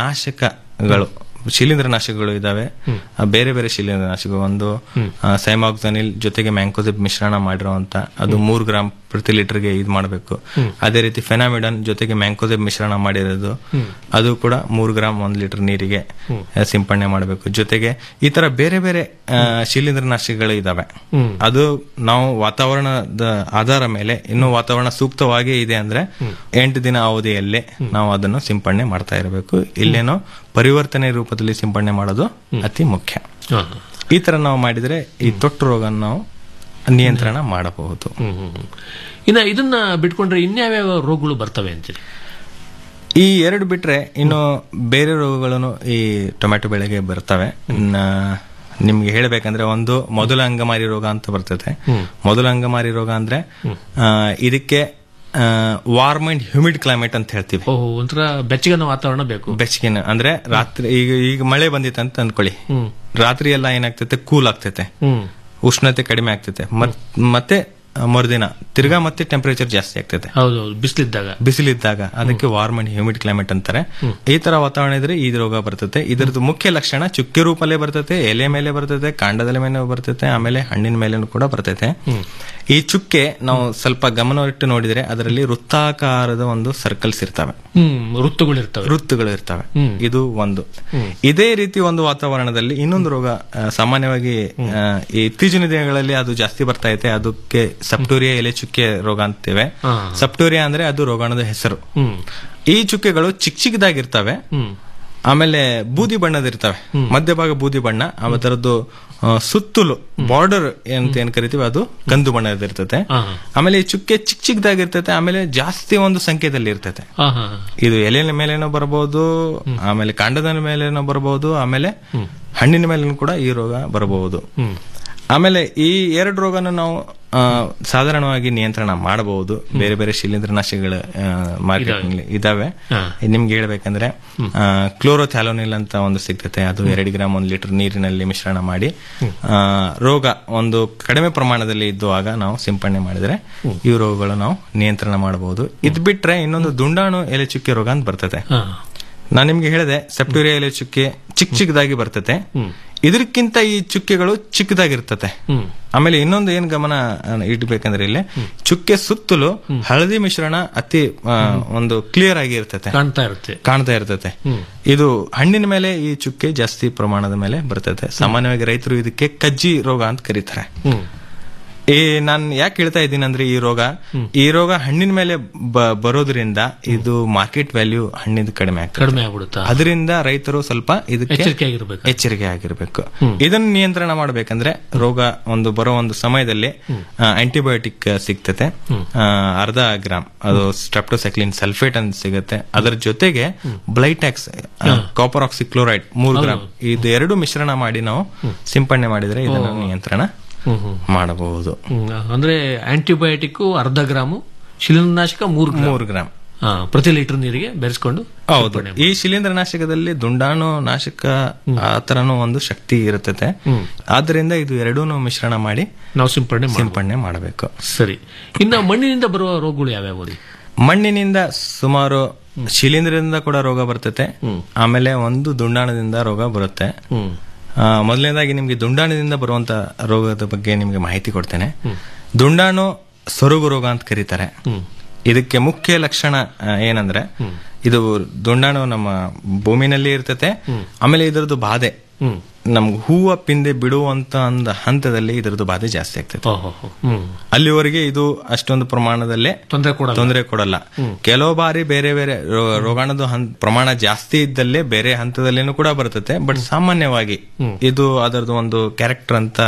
Speaker 17: ನಾಶಕಗಳು ಶಿಲೀಂಧ್ರ ನಾಶಕಗಳು ಇದಾವೆ ಆ ಬೇರೆ ಬೇರೆ ಶಿಲೀಂಧ್ರ ನಾಶಕಗಳು ಒಂದು ಸೈಮಾಕ್ಸನಿಲ್ ಜೊತೆಗೆ ಮ್ಯಾಂಕೋಸಿಬ್ ಮಿಶ್ರಣ ಮಾಡಿರುವಂತ ಅದು ಮೂರು ಗ್ರಾಮ್ ಪ್ರತಿ ಲೀಟರ್ಗೆ ಇದು ಮಾಡಬೇಕು ಅದೇ ರೀತಿ ಫೆನಾಮಿಡನ್ ಜೊತೆಗೆ ಮ್ಯಾಂಕೋಸಿಬ್ ಮಿಶ್ರಣ ಮಾಡಿರೋದು ಅದು ಕೂಡ ಮೂರು ಗ್ರಾಮ್ ಒಂದ್ ಲೀಟರ್ ನೀರಿಗೆ ಆ, ಸಿಂಪಡಣೆ ಮಾಡಬೇಕು ಜೊತೆಗೆ ಈ ತರ ಬೇರೆ ಬೇರೆ ಆ, ಶಿಲೀಂಧ್ರ ನಾಶಕಗಳು ಇದಾವೆ ಅದು ನಾವು ವಾತಾವರಣದ ಆಧಾರ ಮೇಲೆ ಇನ್ನು ವಾತಾವರಣ ಸೂಕ್ತವಾಗಿ ಇದೆ ಅಂದ್ರೆ ಎಂಟು ದಿನ ಅವಧಿಯಲ್ಲಿ ನಾವು ಅದನ್ನು ಸಿಂಪಡಣೆ ಮಾಡ್ತಾ ಇರಬೇಕು ಇಲ್ಲೇನೋ ಪರಿವರ್ತನೆ ರೂಪದಲ್ಲಿ ಸಿಂಪಡಣೆ ಮಾಡೋದು ಅತಿ ಮುಖ್ಯ ಈ ತರ ನಾವು ಮಾಡಿದ್ರೆ ಈ ತೊಟ್ಟು ರೋಗ ನಾವು ನಿಯಂತ್ರಣ ಮಾಡಬಹುದು
Speaker 16: ಇನ್ನ ಇದನ್ನ ಬಿಟ್ಕೊಂಡ್ರೆ ಇನ್ಯಾವ್ಯಾವ ರೋಗಗಳು ಬರ್ತವೆ ಅಂತೀರಿ
Speaker 17: ಈ ಎರಡು ಬಿಟ್ರೆ ಇನ್ನು ಬೇರೆ ರೋಗಗಳನ್ನು ಈ ಟೊಮ್ಯಾಟೊ ಬೆಳೆಗೆ ಬರ್ತವೆ ನ- ನಿಮ್ಗೆ ಹೇಳ್ಬೇಕಂದ್ರೆ ಒಂದು ಮೊದಲ ಅಂಗಮಾರಿ ರೋಗ ಅಂತ ಬರ್ತದೆ ಮೊದಲ ಅಂಗಮಾರಿ ರೋಗ ಅಂದ್ರೆ ಆ, ಇದಕ್ಕೆ ವಾರ್ಮ್ ಅಂಡ್ ಹ್ಯೂಮಿಡ್ ಕ್ಲೈಮೇಟ್ ಅಂತ ಹೇಳ್ತೀವಿ
Speaker 16: ಓಹೋ ಒಂಥರ ಬೆಚ್ಚಗಿನ ವಾತಾವರಣ ಬೇಕು
Speaker 17: ಬೆಚ್ಚಗಿನ ಅಂದ್ರೆ ರಾತ್ರಿ ಈಗ ಈಗ ಮಳೆ ಬಂದಿತ್ತು ಅಂತ ಅಂದ್ಕೊಳ್ಳಿ ರಾತ್ರಿ ಎಲ್ಲ ಏನಾಗ್ತೈತೆ ಕೂಲ್ ಆಗ್ತೈತೆ ಉಷ್ಣತೆ ಕಡಿಮೆ ಆಗ್ತೈತೆ ಮತ್- ಮತ್ತೆ ಮರುದಿನ ತಿರ್ಗಾ ಮತ್ತೆ ಟೆಂಪರೇಚರ್ ಜಾಸ್ತಿ ಆಗ್ತೈತೆ
Speaker 16: ಹೌದೌದು ಬಿಸಿಲಿದ್ದಾಗ
Speaker 17: ಬಿಸಿಲಿದ್ದಾಗ ಅದಕ್ಕೆ ವಾರ್ಮ್ ಅಂಡ್ ಹ್ಯೂಮಿಡ್ ಕ್ಲೈಮೇಟ್ ಅಂತಾರೆ ಈ ತರ ವಾತಾವರಣ ಇದ್ರೆ ಈ ರೋಗ ಬರ್ತದೆ ಇದರದ್ದು ಮುಖ್ಯ ಲಕ್ಷಣ ಚುಕ್ಕೆ ರೂಪಲ್ಲೇ ಬರ್ತೈತೆ ಎಲೆ ಮೇಲೆ ಬರ್ತೈತೆ ಕಾಂಡದ ಮೇಲೆ ಬರ್ತೈತೆ ಆಮೇಲೆ ಹಣ್ಣಿನ ಮೇಲೆನೂ ಕೂಡ ಬರ್ತೈತೆ ಈ ಚುಕ್ಕೆ ನಾವು ಸ್ವಲ್ಪ ಗಮನವಿಟ್ಟು ನೋಡಿದ್ರೆ ಅದರಲ್ಲಿ ವೃತ್ತಾಕಾರದ ಒಂದು ಸರ್ಕಲ್ಸ್ ಇರ್ತವೆ
Speaker 16: ಹ್ಮ್ ವೃತ್ತಗಳು ಇರ್ತವೆ
Speaker 17: ವೃತ್ತಗಳು ಇರ್ತವೆ ಇದು ಒಂದು ಇದೇ ರೀತಿ ಒಂದು ವಾತಾವರಣದಲ್ಲಿ ಇನ್ನೊಂದು ರೋಗ ಆ, ಸಾಮಾನ್ಯವಾಗಿ ಆ, ಈ ಇತ್ತೀಚಿನ ದಿನಗಳಲ್ಲಿ ಅದು ಜಾಸ್ತಿ ಬರ್ತಾ ಇದೆ ಅದಕ್ಕೆ ಸಪ್ಟೋರಿಯಾ ಎಲೆ ಚುಕ್ಕೆ ರೋಗ ಅಂತೇವೆ
Speaker 16: ಹಾ.
Speaker 17: ಸಪ್ಟೋರಿಯಾ ಅಂದ್ರೆ ಅದು ರೋಗಾಣುದ ಹೆಸರು ಈ ಚುಕ್ಕೆಗಳು ಚಿಕ್ಕ ಚಿಕ್ಕದಾಗಿರ್ತವೆ ಆಮೇಲೆ ಬೂದಿ ಬಣ್ಣದ ಇರ್ತವೆ ಮಧ್ಯಭಾಗ ಬೂದಿ ಬಣ್ಣ ಆಮೇಲೆ ಅದರದ್ದು ಆ, ಸುತ್ತಲೂ ಬಾರ್ಡರ್ ಅಂತ ಏನ್ ಕರಿತೀವಿ ಅದು ಕಂದು ಬಣ್ಣದ ಇರ್ತದೆ ಆಮೇಲೆ ಈ ಚುಕ್ಕೆ ಚಿಕ್ಕ ಚಿಕ್ಕದಾಗಿರ್ತೈತೆ ಆಮೇಲೆ ಜಾಸ್ತಿ ಒಂದು ಸಂಖ್ಯೆದಲ್ಲಿ ಇರ್ತೈತೆ
Speaker 16: ಹಾ ಹಾ
Speaker 17: ಇದು ಎಲೆಯ ಮೇಲೇನೋ ಬರಬಹುದು ಆಮೇಲೆ ಕಾಂಡದ ಮೇಲೇನೋ ಬರಬಹುದು ಆಮೇಲೆ ಹಣ್ಣಿನ ಮೇಲೇನೂ ಕೂಡ ಈ ರೋಗ ಬರಬಹುದು ಆಮೇಲೆ ಈ ಎರಡು ರೋಗನ ನಾವು ಆ, ಸಾಧಾರಣವಾಗಿ ನಿಯಂತ್ರಣ ಮಾಡಬಹುದು ಬೇರೆ ಬೇರೆ ಶಿಲೀಂಧ್ರನಾಶಕಗಳು ಮಾರ್ಕೆಟ್ ಇದಾವೆ ನಿಮ್ಗೆ ಹೇಳ್ಬೇಕಂದ್ರೆ ಕ್ಲೋರೋಥ್ಯಾಲೋನಿಲ್ ಅಂತ ಒಂದು ಸಿಗ್ತತೆ ಅದು ಎರಡು ಗ್ರಾಮ್ ಒಂದು ಲೀಟರ್ ನೀರಿನಲ್ಲಿ ಮಿಶ್ರಣ ಮಾಡಿ ಆ, ರೋಗ ಒಂದು ಕಡಿಮೆ ಪ್ರಮಾಣದಲ್ಲಿ ಇದ್ದುವಾಗ ನಾವು ಸಿಂಪಡಣೆ ಮಾಡಿದ್ರೆ ಈ ರೋಗಗಳು ನಾವು ನಿಯಂತ್ರಣ ಮಾಡಬಹುದು ಇದ್ ಬಿಟ್ರೆ ಇನ್ನೊಂದು ದುಂಡಾಣು ಎಲೆ ಚುಕ್ಕೆ ರೋಗ ಅಂತ ಬರ್ತದೆ ನಾನು ನಿಮ್ಗೆ ಹೇಳಿದೆ ಸೆಪ್ಟೂರಿಯಾ ಎಲೆ ಚುಕ್ಕೆ ಚಿಕ್ಕ ಚಿಕ್ಕದಾಗಿ ಬರ್ತತೆ ಇದಕ್ಕಿಂತ ಈ ಚುಕ್ಕೆಗಳು ಚಿಕ್ಕದಾಗಿರ್ತತೆ ಆಮೇಲೆ ಇನ್ನೊಂದು ಏನ್ ಗಮನ ಆ, ಇಡ್ಬೇಕಂದ್ರೆ ಇಲ್ಲಿ ಚುಕ್ಕೆ ಸುತ್ತಲೂ ಹಳದಿ ಮಿಶ್ರಣ ಅತಿ ಆ, ಒಂದು ಕ್ಲಿಯರ್ ಆಗಿ ಇರ್ತತೆ
Speaker 16: ಕಾಣ್ತಾ ಇರುತ್ತೆ
Speaker 17: ಕಾಣ್ತಾ ಇರ್ತತೆ ಇದು ಹಣ್ಣಿನ ಮೇಲೆ ಈ ಚುಕ್ಕೆ ಜಾಸ್ತಿ ಪ್ರಮಾಣದ ಮೇಲೆ ಬರ್ತದೆ ಸಾಮಾನ್ಯವಾಗಿ ರೈತರು ಇದಕ್ಕೆ ಕಜ್ಜಿ ರೋಗ ಅಂತ ಕರೀತಾರೆ ಈ ನಾನ್ ಯಾಕೆ ಹೇಳ್ತಾ ಇದ್ದೀನಿ ಅಂದ್ರೆ ಈ ರೋಗ ಈ ರೋಗ ಹಣ್ಣಿನ ಮೇಲೆ ಬ- ಬರೋದ್ರಿಂದ ಇದು ಮಾರ್ಕೆಟ್ ವ್ಯಾಲ್ಯೂ ಹಣ್ಣಿಂದ ಕಡಿಮೆ ಆಗ್ತದೆ
Speaker 16: ಕಡಿಮೆ ಆಗ್ಬಿಡುತ್ತಾ
Speaker 17: ಅದರಿಂದ ರೈತರು ಸ್ವಲ್ಪ ಇದಕ್ಕೆ
Speaker 16: ಎಚ್ಚರಿಕೆ ಆಗಿರ್ಬೇಕು.
Speaker 17: ಎಚ್ಚರಿಕೆ ಆಗಿರ್ಬೇಕು ಇದನ್ನು ನಿಯಂತ್ರಣ ಮಾಡಬೇಕಂದ್ರೆ ರೋಗ ಒಂದು ಬರೋ ಒಂದು ಸಮಯದಲ್ಲಿ ಆಂಟಿಬಯೋಟಿಕ್ ಸಿಗ್ತತೆ ಆ, ಅರ್ಧ ಗ್ರಾಮ್ ಅದು ಸ್ಟ್ರೆಪ್ಟೋಸೈಕ್ಲಿನ್ ಸಲ್ಫೇಟ್ ಅಂತ ಸಿಗುತ್ತೆ ಅದರ ಜೊತೆಗೆ ಬ್ಲೈಟ್ಯಾಕ್ಸ್ ಕಾಪರ್ ಆಕ್ಸಿಕ್ಲೋರೈಡ್ ಮೂರು ಗ್ರಾಮ್ ಇದು ಎರಡು ಮಿಶ್ರಣ ಮಾಡಿ ನಾವು ಸಿಂಪಡಣೆ ಮಾಡಿದ್ರೆ ಇದನ್ನು ನಿಯಂತ್ರಣ ಮಾಡಬಹುದು
Speaker 16: ಹ್ಮ್. ಅಂದ್ರೆ ಆಂಟಿಬಯೋಟಿಕ್ ಅರ್ಧ ಗ್ರಾಮು ಶಿಲೀಂಧ್ರನಾಶಕ ಮೂರು
Speaker 17: ಮೂರು ಗ್ರಾಮ್
Speaker 16: ಆ, ಪ್ರತಿ ಲೀಟರ್ ನೀರಿಗೆ ಬೆರೆಸ್ಕೊಂಡು
Speaker 17: ಹೌದು ಈ ಶಿಲೀಂಧ್ರನಾಶಕದಲ್ಲಿ ದುಂಡಾಣು ನಾಶಕ ಆ ತರನು ಒಂದು ಶಕ್ತಿ ಇರುತ್ತದೆ ಆದ್ರಿಂದ ಇದು ಎರಡೂ ಮಿಶ್ರಣ ಮಾಡಿ
Speaker 16: ನಾವು ಸಿಂಪಡಣೆ
Speaker 17: ಸಿಂಪಡಣೆ ಮಾಡಬೇಕು
Speaker 16: ಸರಿ ಇನ್ನು ಮಣ್ಣಿನಿಂದ ಬರುವ ರೋಗಗಳು ಯಾವ್ಯಾವ ರೀ
Speaker 17: ಮಣ್ಣಿನಿಂದ ಸುಮಾರು ಶಿಲೀಂಧ್ರದಿಂದ ಕೂಡ ರೋಗ ಬರ್ತತೆ ಆಮೇಲೆ ಒಂದು ದುಂಡಾಣದಿಂದ ರೋಗ ಬರುತ್ತೆ ಆ, ಮೊದಲನೇದಾಗಿ ನಿಮ್ಗೆ ದುಂಡಾಣದಿಂದ ಬರುವಂತ ರೋಗದ ಬಗ್ಗೆ ನಿಮ್ಗೆ ಮಾಹಿತಿ ಕೊಡ್ತೇನೆ ದುಂಡಾಣು ಸೊರಗು ರೋಗ ಅಂತ ಕರೀತಾರೆ ಇದಕ್ಕೆ ಮುಖ್ಯ ಲಕ್ಷಣ ಆ, ಏನಂದ್ರೆ ಇದು ದುಂಡಾಣು ನಮ್ಮ ಭೂಮಿನಲ್ಲಿ ಇರ್ತತೆ ಆಮೇಲೆ ಇದರದ್ದು ಬಾಧೆ ನಮ್ಗೆ ಹೂವ ಪಿಂದೆ ಬಿಡುವಂತ ಒಂದು ಹಂತದಲ್ಲಿ ಇದರದ್ದು ಬಾಧೆ ಜಾಸ್ತಿ ಆಗ್ತದೆ ಅಲ್ಲಿವರೆಗೆ ಇದು ಅಷ್ಟೊಂದು ಪ್ರಮಾಣದಲ್ಲೇ
Speaker 16: ತೊಂದರೆ ಕೊಡ
Speaker 17: ತೊಂದರೆ ಕೊಡಲ್ಲ ಕೆಲವು ಬಾರಿ ಬೇರೆ ಬೇರೆ ರೋ- ರೋಗಾಣದ ಹಂತ ಪ್ರಮಾಣ ಜಾಸ್ತಿ ಇದ್ದಲ್ಲೇ ಬೇರೆ ಹಂತದಲ್ಲೇನು ಕೂಡ ಬರ್ತತೆ ಬಟ್ ಸಾಮಾನ್ಯವಾಗಿ ಇದು ಅದರದ್ದು ಒಂದು ಕ್ಯಾರೆಕ್ಟರ್ ಅಂತ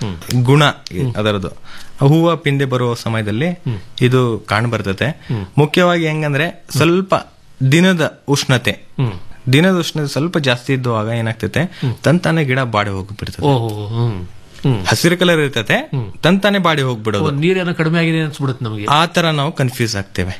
Speaker 17: ಗುಣ ಇ- ಅದರದ್ದು ಹೂವ ಪಿಂದೆ ಬರುವ ಸಮಯದಲ್ಲಿ ಇದು ಕಾಣ್ ಬರ್ತತೆ ಮುಖ್ಯವಾಗಿ ಹೆಂಗಂದ್ರೆ ಸ್ವಲ್ಪ ದಿನದ ಉಷ್ಣತೆ ದಿನದ ಉಷ್ಣತೆ ಸ್ವಲ್ಪ ಜಾಸ್ತಿ ಇದ್ದುವಾಗ ಏನಾಗ್ತತೆ ತಂತಾನೆ ಗಿಡ ಬಾಡಿ ಹೋಗ್ಬಿಡ್ತದೆ
Speaker 16: ಓಹೋ ಹ್ಮ್ ಹ್ಮ್
Speaker 17: ಹಸಿರು ಕಲರ್ ಇರ್ತತೆ ತಂತಾನೆ ಬಾಡಿ ಹೋಗ್ಬಿಡೋದು
Speaker 16: ನೀರೇನೋ ಕಡಿಮೆ ಆಗಿದೆ ಅನ್ಸ್ಬಿಡುತ್ತೆ ನಮಗೆ
Speaker 17: ಆ ತರ ನಾವು ಕನ್ಫ್ಯೂಸ್ ಆಗ್ತೇವೆ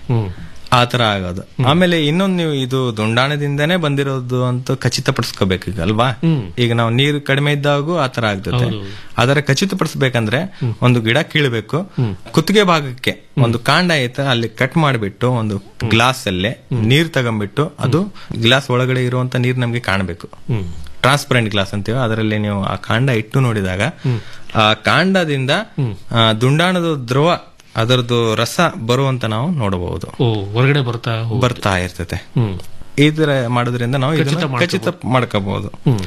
Speaker 17: ಆ ತರ ಆಗೋದು ಆಮೇಲೆ ಇನ್ನೊಂದು ನೀವು ಇದು ದುಂಡಾಣದಿಂದನೇ ಬಂದಿರೋದು ಅಂತ ಖಚಿತಪಡಿಸ್ಕೋಬೇಕು ಈಗ ಅಲ್ವಾ ಈಗ ನಾವು ನೀರು ಕಡಿಮೆ ಇದ್ದಾಗೂ ಆ ತರ ಆಗ್ತದೆ ಅದರ ಖಚಿತಪಡಿಸ್ಬೇಕಂದ್ರೆ ಒಂದು ಗಿಡ ಕೀಳ್ಬೇಕು ಕುತ್ತಿಗೆ ಭಾಗಕ್ಕೆ ಒಂದು ಕಾಂಡ ಐತೆ ಅಲ್ಲಿ ಕಟ್ ಮಾಡಿಬಿಟ್ಟು ಒಂದು ಗ್ಲಾಸ್ ಅಲ್ಲೇ ನೀರ್ ತಗೊಂಡ್ಬಿಟ್ಟು ಅದು ಗ್ಲಾಸ್ ಒಳಗಡೆ ಇರುವಂತ ನೀರ್ ನಮ್ಗೆ ಕಾಣಬೇಕು ಟ್ರಾನ್ಸ್ಪರೆಂಟ್ ಗ್ಲಾಸ್ ಅಂತೀವಿ ಅದರಲ್ಲಿ ನೀವು ಆ ಕಾಂಡ ಇಟ್ಟು ನೋಡಿದಾಗ ಆ ಕಾಂಡದಿಂದ ಆ, ದುಂಡಾಣದ ದ್ರವ ಅದರದ್ದು ರಸ ಬರುವಂತ ನಾವು ನೋಡಬಹುದು
Speaker 16: ಓ ಹೊರಗಡೆ ಬರ್ತಾ
Speaker 17: ಬರ್ತಾ ಇರ್ತದೆ
Speaker 16: ಹ್ಮ್
Speaker 17: ಈ ತರ ಮಾಡೋದ್ರಿಂದ ನಾವು ಇದನ್ನ
Speaker 16: ಖಚಿತ
Speaker 17: ಖಚಿತ ಮಾಡ್ಕೋಬಹುದು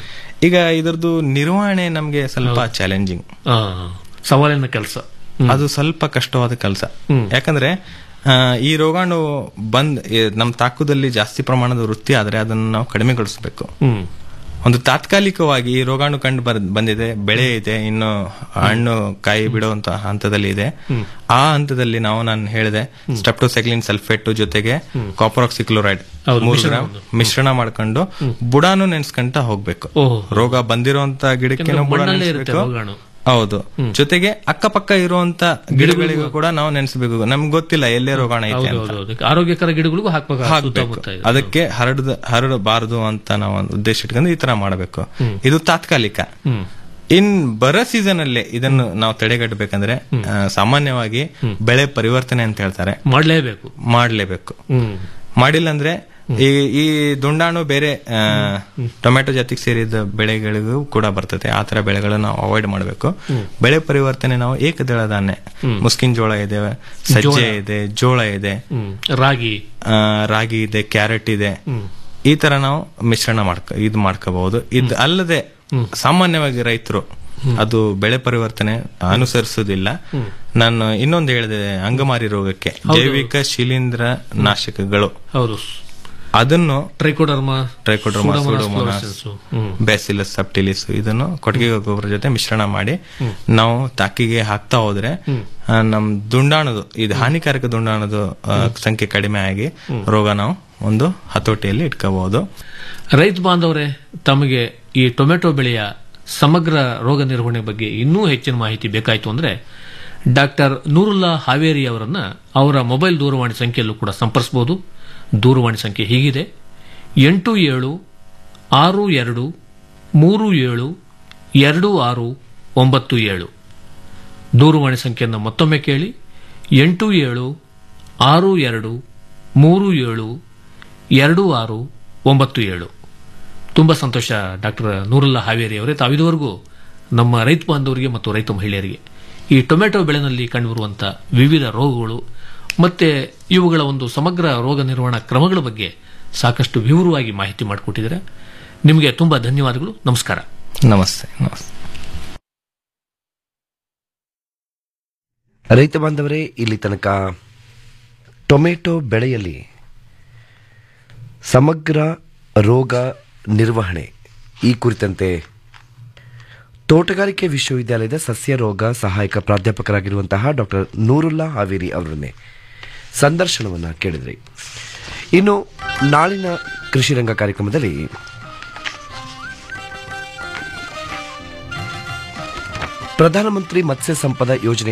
Speaker 17: ಈಗ ಇದರದ್ದು ನಿರ್ವಹಣೆ ನಮ್ಗೆ ಸ್ವಲ್ಪ ಚಾಲೆಂಜಿಂಗ್
Speaker 16: ಆ, ಸವಾಲಿನ ಕೆಲಸ
Speaker 17: ಅದು ಸ್ವಲ್ಪ ಕಷ್ಟವಾದ ಕೆಲಸ ಯಾಕಂದ್ರೆ ಆ, ಈ ರೋಗಾಣು ಬಂದ್ ಈ ನಮ್ ತಾಕುದಲ್ಲಿ ಜಾಸ್ತಿ ಪ್ರಮಾಣದ ವೃತ್ತಿ ಆದ್ರೆ ಅದನ್ನು ನಾವು ಕಡಿಮೆಗೊಳಿಸಬೇಕು
Speaker 16: ಹ್ಮ್
Speaker 17: ಒಂದು ತಾತ್ಕಾಲಿಕವಾಗಿ ಈ ರೋಗಾಣು ಕಂಡು ಬರ್ ಬಂದಿದೆ ಬೆಳೆ ಇದೆ ಇನ್ನು ಹಣ್ಣು ಕಾಯಿ ಬಿಡುವಂತ ಹಂತದಲ್ಲಿ ಇದೆ ಆ ಹಂತದಲ್ಲಿ ನಾವು ನಾನು ಹೇಳಿದೆ ಸ್ಟೆಪ್ಟೋಸೈಕ್ಲಿನ್ ಸಲ್ಫೇಟ್ ಜೊತೆಗೆ ಕಾಪರಾಕ್ಸಿಕ್ಲೋರೈಡ್
Speaker 16: ಹೌದು,
Speaker 17: ಮೂರು
Speaker 16: ಮಿಶ್ರಣ
Speaker 17: ಗ್ರಾಮ್
Speaker 16: ಒಂದು.
Speaker 17: ಮಿಶ್ರಣ ಮಾಡ್ಕೊಂಡು ಬುಡಾನು ನೆನ್ಸ್ಕೊಂತ ಹೋಗ್ಬೇಕು
Speaker 16: ಓಹೋ.
Speaker 17: ರೋಗ ಬಂದಿರುವಂತ ಗಿಡಕ್ಕೆ
Speaker 16: ಯಾಕಂದ್ರೆ
Speaker 17: ಬುಡ
Speaker 16: ಮಣ್ಣಲ್ಲೇ ಇರುತ್ತೆ
Speaker 17: ನೆನ್ಸ್ಬೇಕು
Speaker 16: ರೋಗಾಣು.
Speaker 17: ಹೌದು ಜೊತೆಗೆ ಅಕ್ಕಪಕ್ಕ ಇರುವಂತ ಗಿಡಗಳಿಗೂ ಕೂಡ ನಾವು ನೆನೆಸಬೇಕು ನಮ್ಗೆ ಗೊತ್ತಿಲ್ಲ ಎಲ್ಲೇ ರೋಗಾಣ ಐತೆ
Speaker 16: ಹೌದು
Speaker 17: ಅಂತ
Speaker 16: ಹೌದು ಹೌದು ಆರೋಗ್ಯಕರ ಗಿಡಗಳಿಗೂ ಹಾಕ್ಬೇಕು
Speaker 17: ಹಾಕ್ಬೇಕು
Speaker 16: ಸುತ್ತಮುತ್ತ ಇದು.
Speaker 17: ಅದಕ್ಕೆ ಹರಡದ ಹರಡಬಾರದು ಅಂತ ನಾವು ಒಂದು ಉದ್ದೇಶ ಇಟ್ಕೊಂಡು ಈ ತರ ಮಾಡಬೇಕು ಇದು ತಾತ್ಕಾಲಿಕ
Speaker 16: ಹ್ಮ್
Speaker 17: ಇನ್ ಬರ ಸೀಸನ್ ಅಲ್ಲೇ ಇದನ್ನು ನಾವು ತಡೆಗಟ್ಟಬೇಕಂದ್ರೆ ಆ, ಸಾಮಾನ್ಯವಾಗಿ ಬೆಳೆ ಪರಿವರ್ತನೆ ಅಂತ ಹೇಳ್ತಾರೆ
Speaker 16: ಮಾಡ್ಲೇಬೇಕು
Speaker 17: ಮಾಡ್ಲೇಬೇಕು
Speaker 16: ಹ್ಮ್
Speaker 17: ಮಾಡಿಲ್ಲ ಅಂದ್ರೆ ಈ ಈ ದುಂಡಾಣು ಬೇರೆ ಆ, ಟೊಮ್ಯಾಟೊ ಜಾತಿಗೆ ಸೇರಿದ ಬೆಳೆಗಳಿಗೂ ಕೂಡ ಬರ್ತದೆ ಆ ತರ ಬೆಳೆಗಳನ್ನು ನಾವು ಅವಾಯ್ಡ್ ಮಾಡಬೇಕು ಬೆಳೆ ಪರಿವರ್ತನೆ ನಾವು ಏಕದಳ ಧಾನ್ಯ ಮುಸ್ಕಿನ್ ಜೋಳ ಇದೆ ಸಜ್ಜೆ
Speaker 16: ಜೋಳ.
Speaker 17: ಇದೆ ಜೋಳ ಇದೆ
Speaker 16: ಹ್ಮ್ ರಾಗಿ
Speaker 17: ಆ, ರಾಗಿ ಇದೆ ಕ್ಯಾರೆಟ್ ಇದೆ ಈ ತರ ನಾವು ಮಿಶ್ರಣ ಮಾಡ್ಕ ಇದು ಮಾಡ್ಕೋಬಹುದು ಇದು ಅಲ್ಲದೆ ಸಾಮಾನ್ಯವಾಗಿ ರೈತರು ಅದು ಬೆಳೆ ಪರಿವರ್ತನೆ ಅನುಸರಿಸುವುದಿಲ್ಲ ನಾನು ಇನ್ನೊಂದು ಹೇಳಿದೆ ಅಂಗಮಾರಿ ರೋಗಕ್ಕೆ ಜೈವಿಕ ಶಿಲೀಂಧ್ರ ನಾಶಕಗಳು
Speaker 16: ಹೌದು
Speaker 17: ಅದನ್ನು
Speaker 16: ಟ್ರೈಕೋಡರ್ಮ
Speaker 17: ಟ್ರೈಕೋಡ್ರಮಾ
Speaker 16: Pseudomonas
Speaker 17: ಸೂಡೋಮೋನಾಸ್
Speaker 16: fluorescens. ಹ್ಮ್.
Speaker 17: ಬ್ಯಾಸಿಲಸ್ ಸಬ್ಟಿಲಿಸ್ ಇದನ್ನು ಕೊಟ್ಟಿಗೆ ಗೊಬ್ಬರ ಜೊತೆ ಮಿಶ್ರಣ ಮಾಡಿ ನಾವು ತಾಕಿಗೆ ಹಾಕ್ತಾ ಹೋದ್ರೆ ಆ, ನಮ್ ದುಂಡಾಣದು ಇದು ಹಾನಿಕಾರಕ ದುಂಡಾಣದು ಆ, ಸಂಖ್ಯೆ ಕಡಿಮೆ ಆಗಿ ರೋಗ ನಾವು ಒಂದು ಹತೋಟಿಯಲ್ಲಿ ಇಟ್ಕೋಬಹುದು
Speaker 16: ರೈತ ಬಾಂಧವರೇ ತಮಗೆ ಈ ಟೊಮೆಟೊ ಬೆಳೆಯ ಸಮಗ್ರ ರೋಗ ನಿರ್ವಹಣೆ ಬಗ್ಗೆ ಇನ್ನೂ ಹೆಚ್ಚಿನ ಮಾಹಿತಿ ಬೇಕಾಯಿತು ಅಂದ್ರೆ ಡಾಕ್ಟರ್ ನೂರುಲ್ಲಾ ಹಾವೇರಿ ಅವರನ್ನ ಅವರ ಮೊಬೈಲ್ ದೂರವಾಣಿ ಸಂಖ್ಯೆಯಲ್ಲೂ ಕೂಡ ಸಂಪರ್ಸಬಹುದು ದೂರವಾಣಿ ಸಂಖ್ಯೆ ಹೀಗಿದೆ ಎಂಟು ಏಳು ಆರು ಎರಡು ಮೂರು ಏಳು ಎರಡು ಆರು ಒಂಬತ್ತು ಏಳು ದೂರವಾಣಿ ಸಂಖ್ಯೆಯನ್ನು ಮತ್ತೊಮ್ಮೆ ಕೇಳಿ ಎಂಟು ಏಳು ಆರು ಎರಡು ಮೂರು ಏಳು ಎರಡು ಆರು ಒಂಬತ್ತು ಏಳು ತುಂಬ ಸಂತೋಷ ಡಾಕ್ಟರ್ ನೂರುಲ್ಲಾ ಹಾವೇರಿ ಅವರೇ ತಾವಿದುವರೆಗೂ ನಮ್ಮ ರೈತ ಬಾಂಧವರಿಗೆ ಮತ್ತು ರೈತ ಮಹಿಳೆಯರಿಗೆ ಈ ಟೊಮೆಟೊ ಬೆಳೆನಲ್ಲಿ ಕಂಡುಬರುವಂಥ ವಿವಿಧ ರೋಗಗಳು ಮತ್ತೆ ಇವುಗಳ ಒಂದು ಸಮಗ್ರ ರೋಗ ನಿರ್ವಹಣಾ ಕ್ರಮಗಳ ಬಗ್ಗೆ ಸಾಕಷ್ಟು ವಿವರವಾಗಿ ಮಾಹಿತಿ ಮಾಡಿಕೊಟ್ಟಿದ್ದಾರೆ ನಿಮಗೆ ತುಂಬ ಧನ್ಯವಾದಗಳು ನಮಸ್ಕಾರ
Speaker 17: ನಮಸ್ತೆ ನಮಸ್ತೆ
Speaker 5: ರೈತ ಬಾಂಧವರೇ ಇಲ್ಲಿ ತನಕ ಟೊಮೆಟೊ ಬೆಳೆಯಲ್ಲಿ ಸಮಗ್ರ ರೋಗ ನಿರ್ವಹಣೆ ಈ ಕುರಿತಂತೆ ತೋಟಗಾರಿಕೆ ವಿಶ್ವವಿದ್ಯಾಲಯದ ಸಸ್ಯ ರೋಗ ಸಹಾಯಕ ಪ್ರಾಧ್ಯಾಪಕರಾಗಿರುವಂತಹ ಡಾಕ್ಟರ್ ನೂರುಲ್ಲಾ ಹಾವೇರಿ ಅವರನ್ನೇ ಸಂದರ್ಶನವನ್ನು ಕೇಳಿದ್ರಿ ಇನ್ನು ನಾಳಿನ ಕೃಷಿ ರಂಗ ಕಾರ್ಯಕ್ರಮದಲ್ಲಿ ಪ್ರಧಾನಮಂತ್ರಿ ಮತ್ಸ್ಯ ಸಂಪದ ಯೋಜನೆ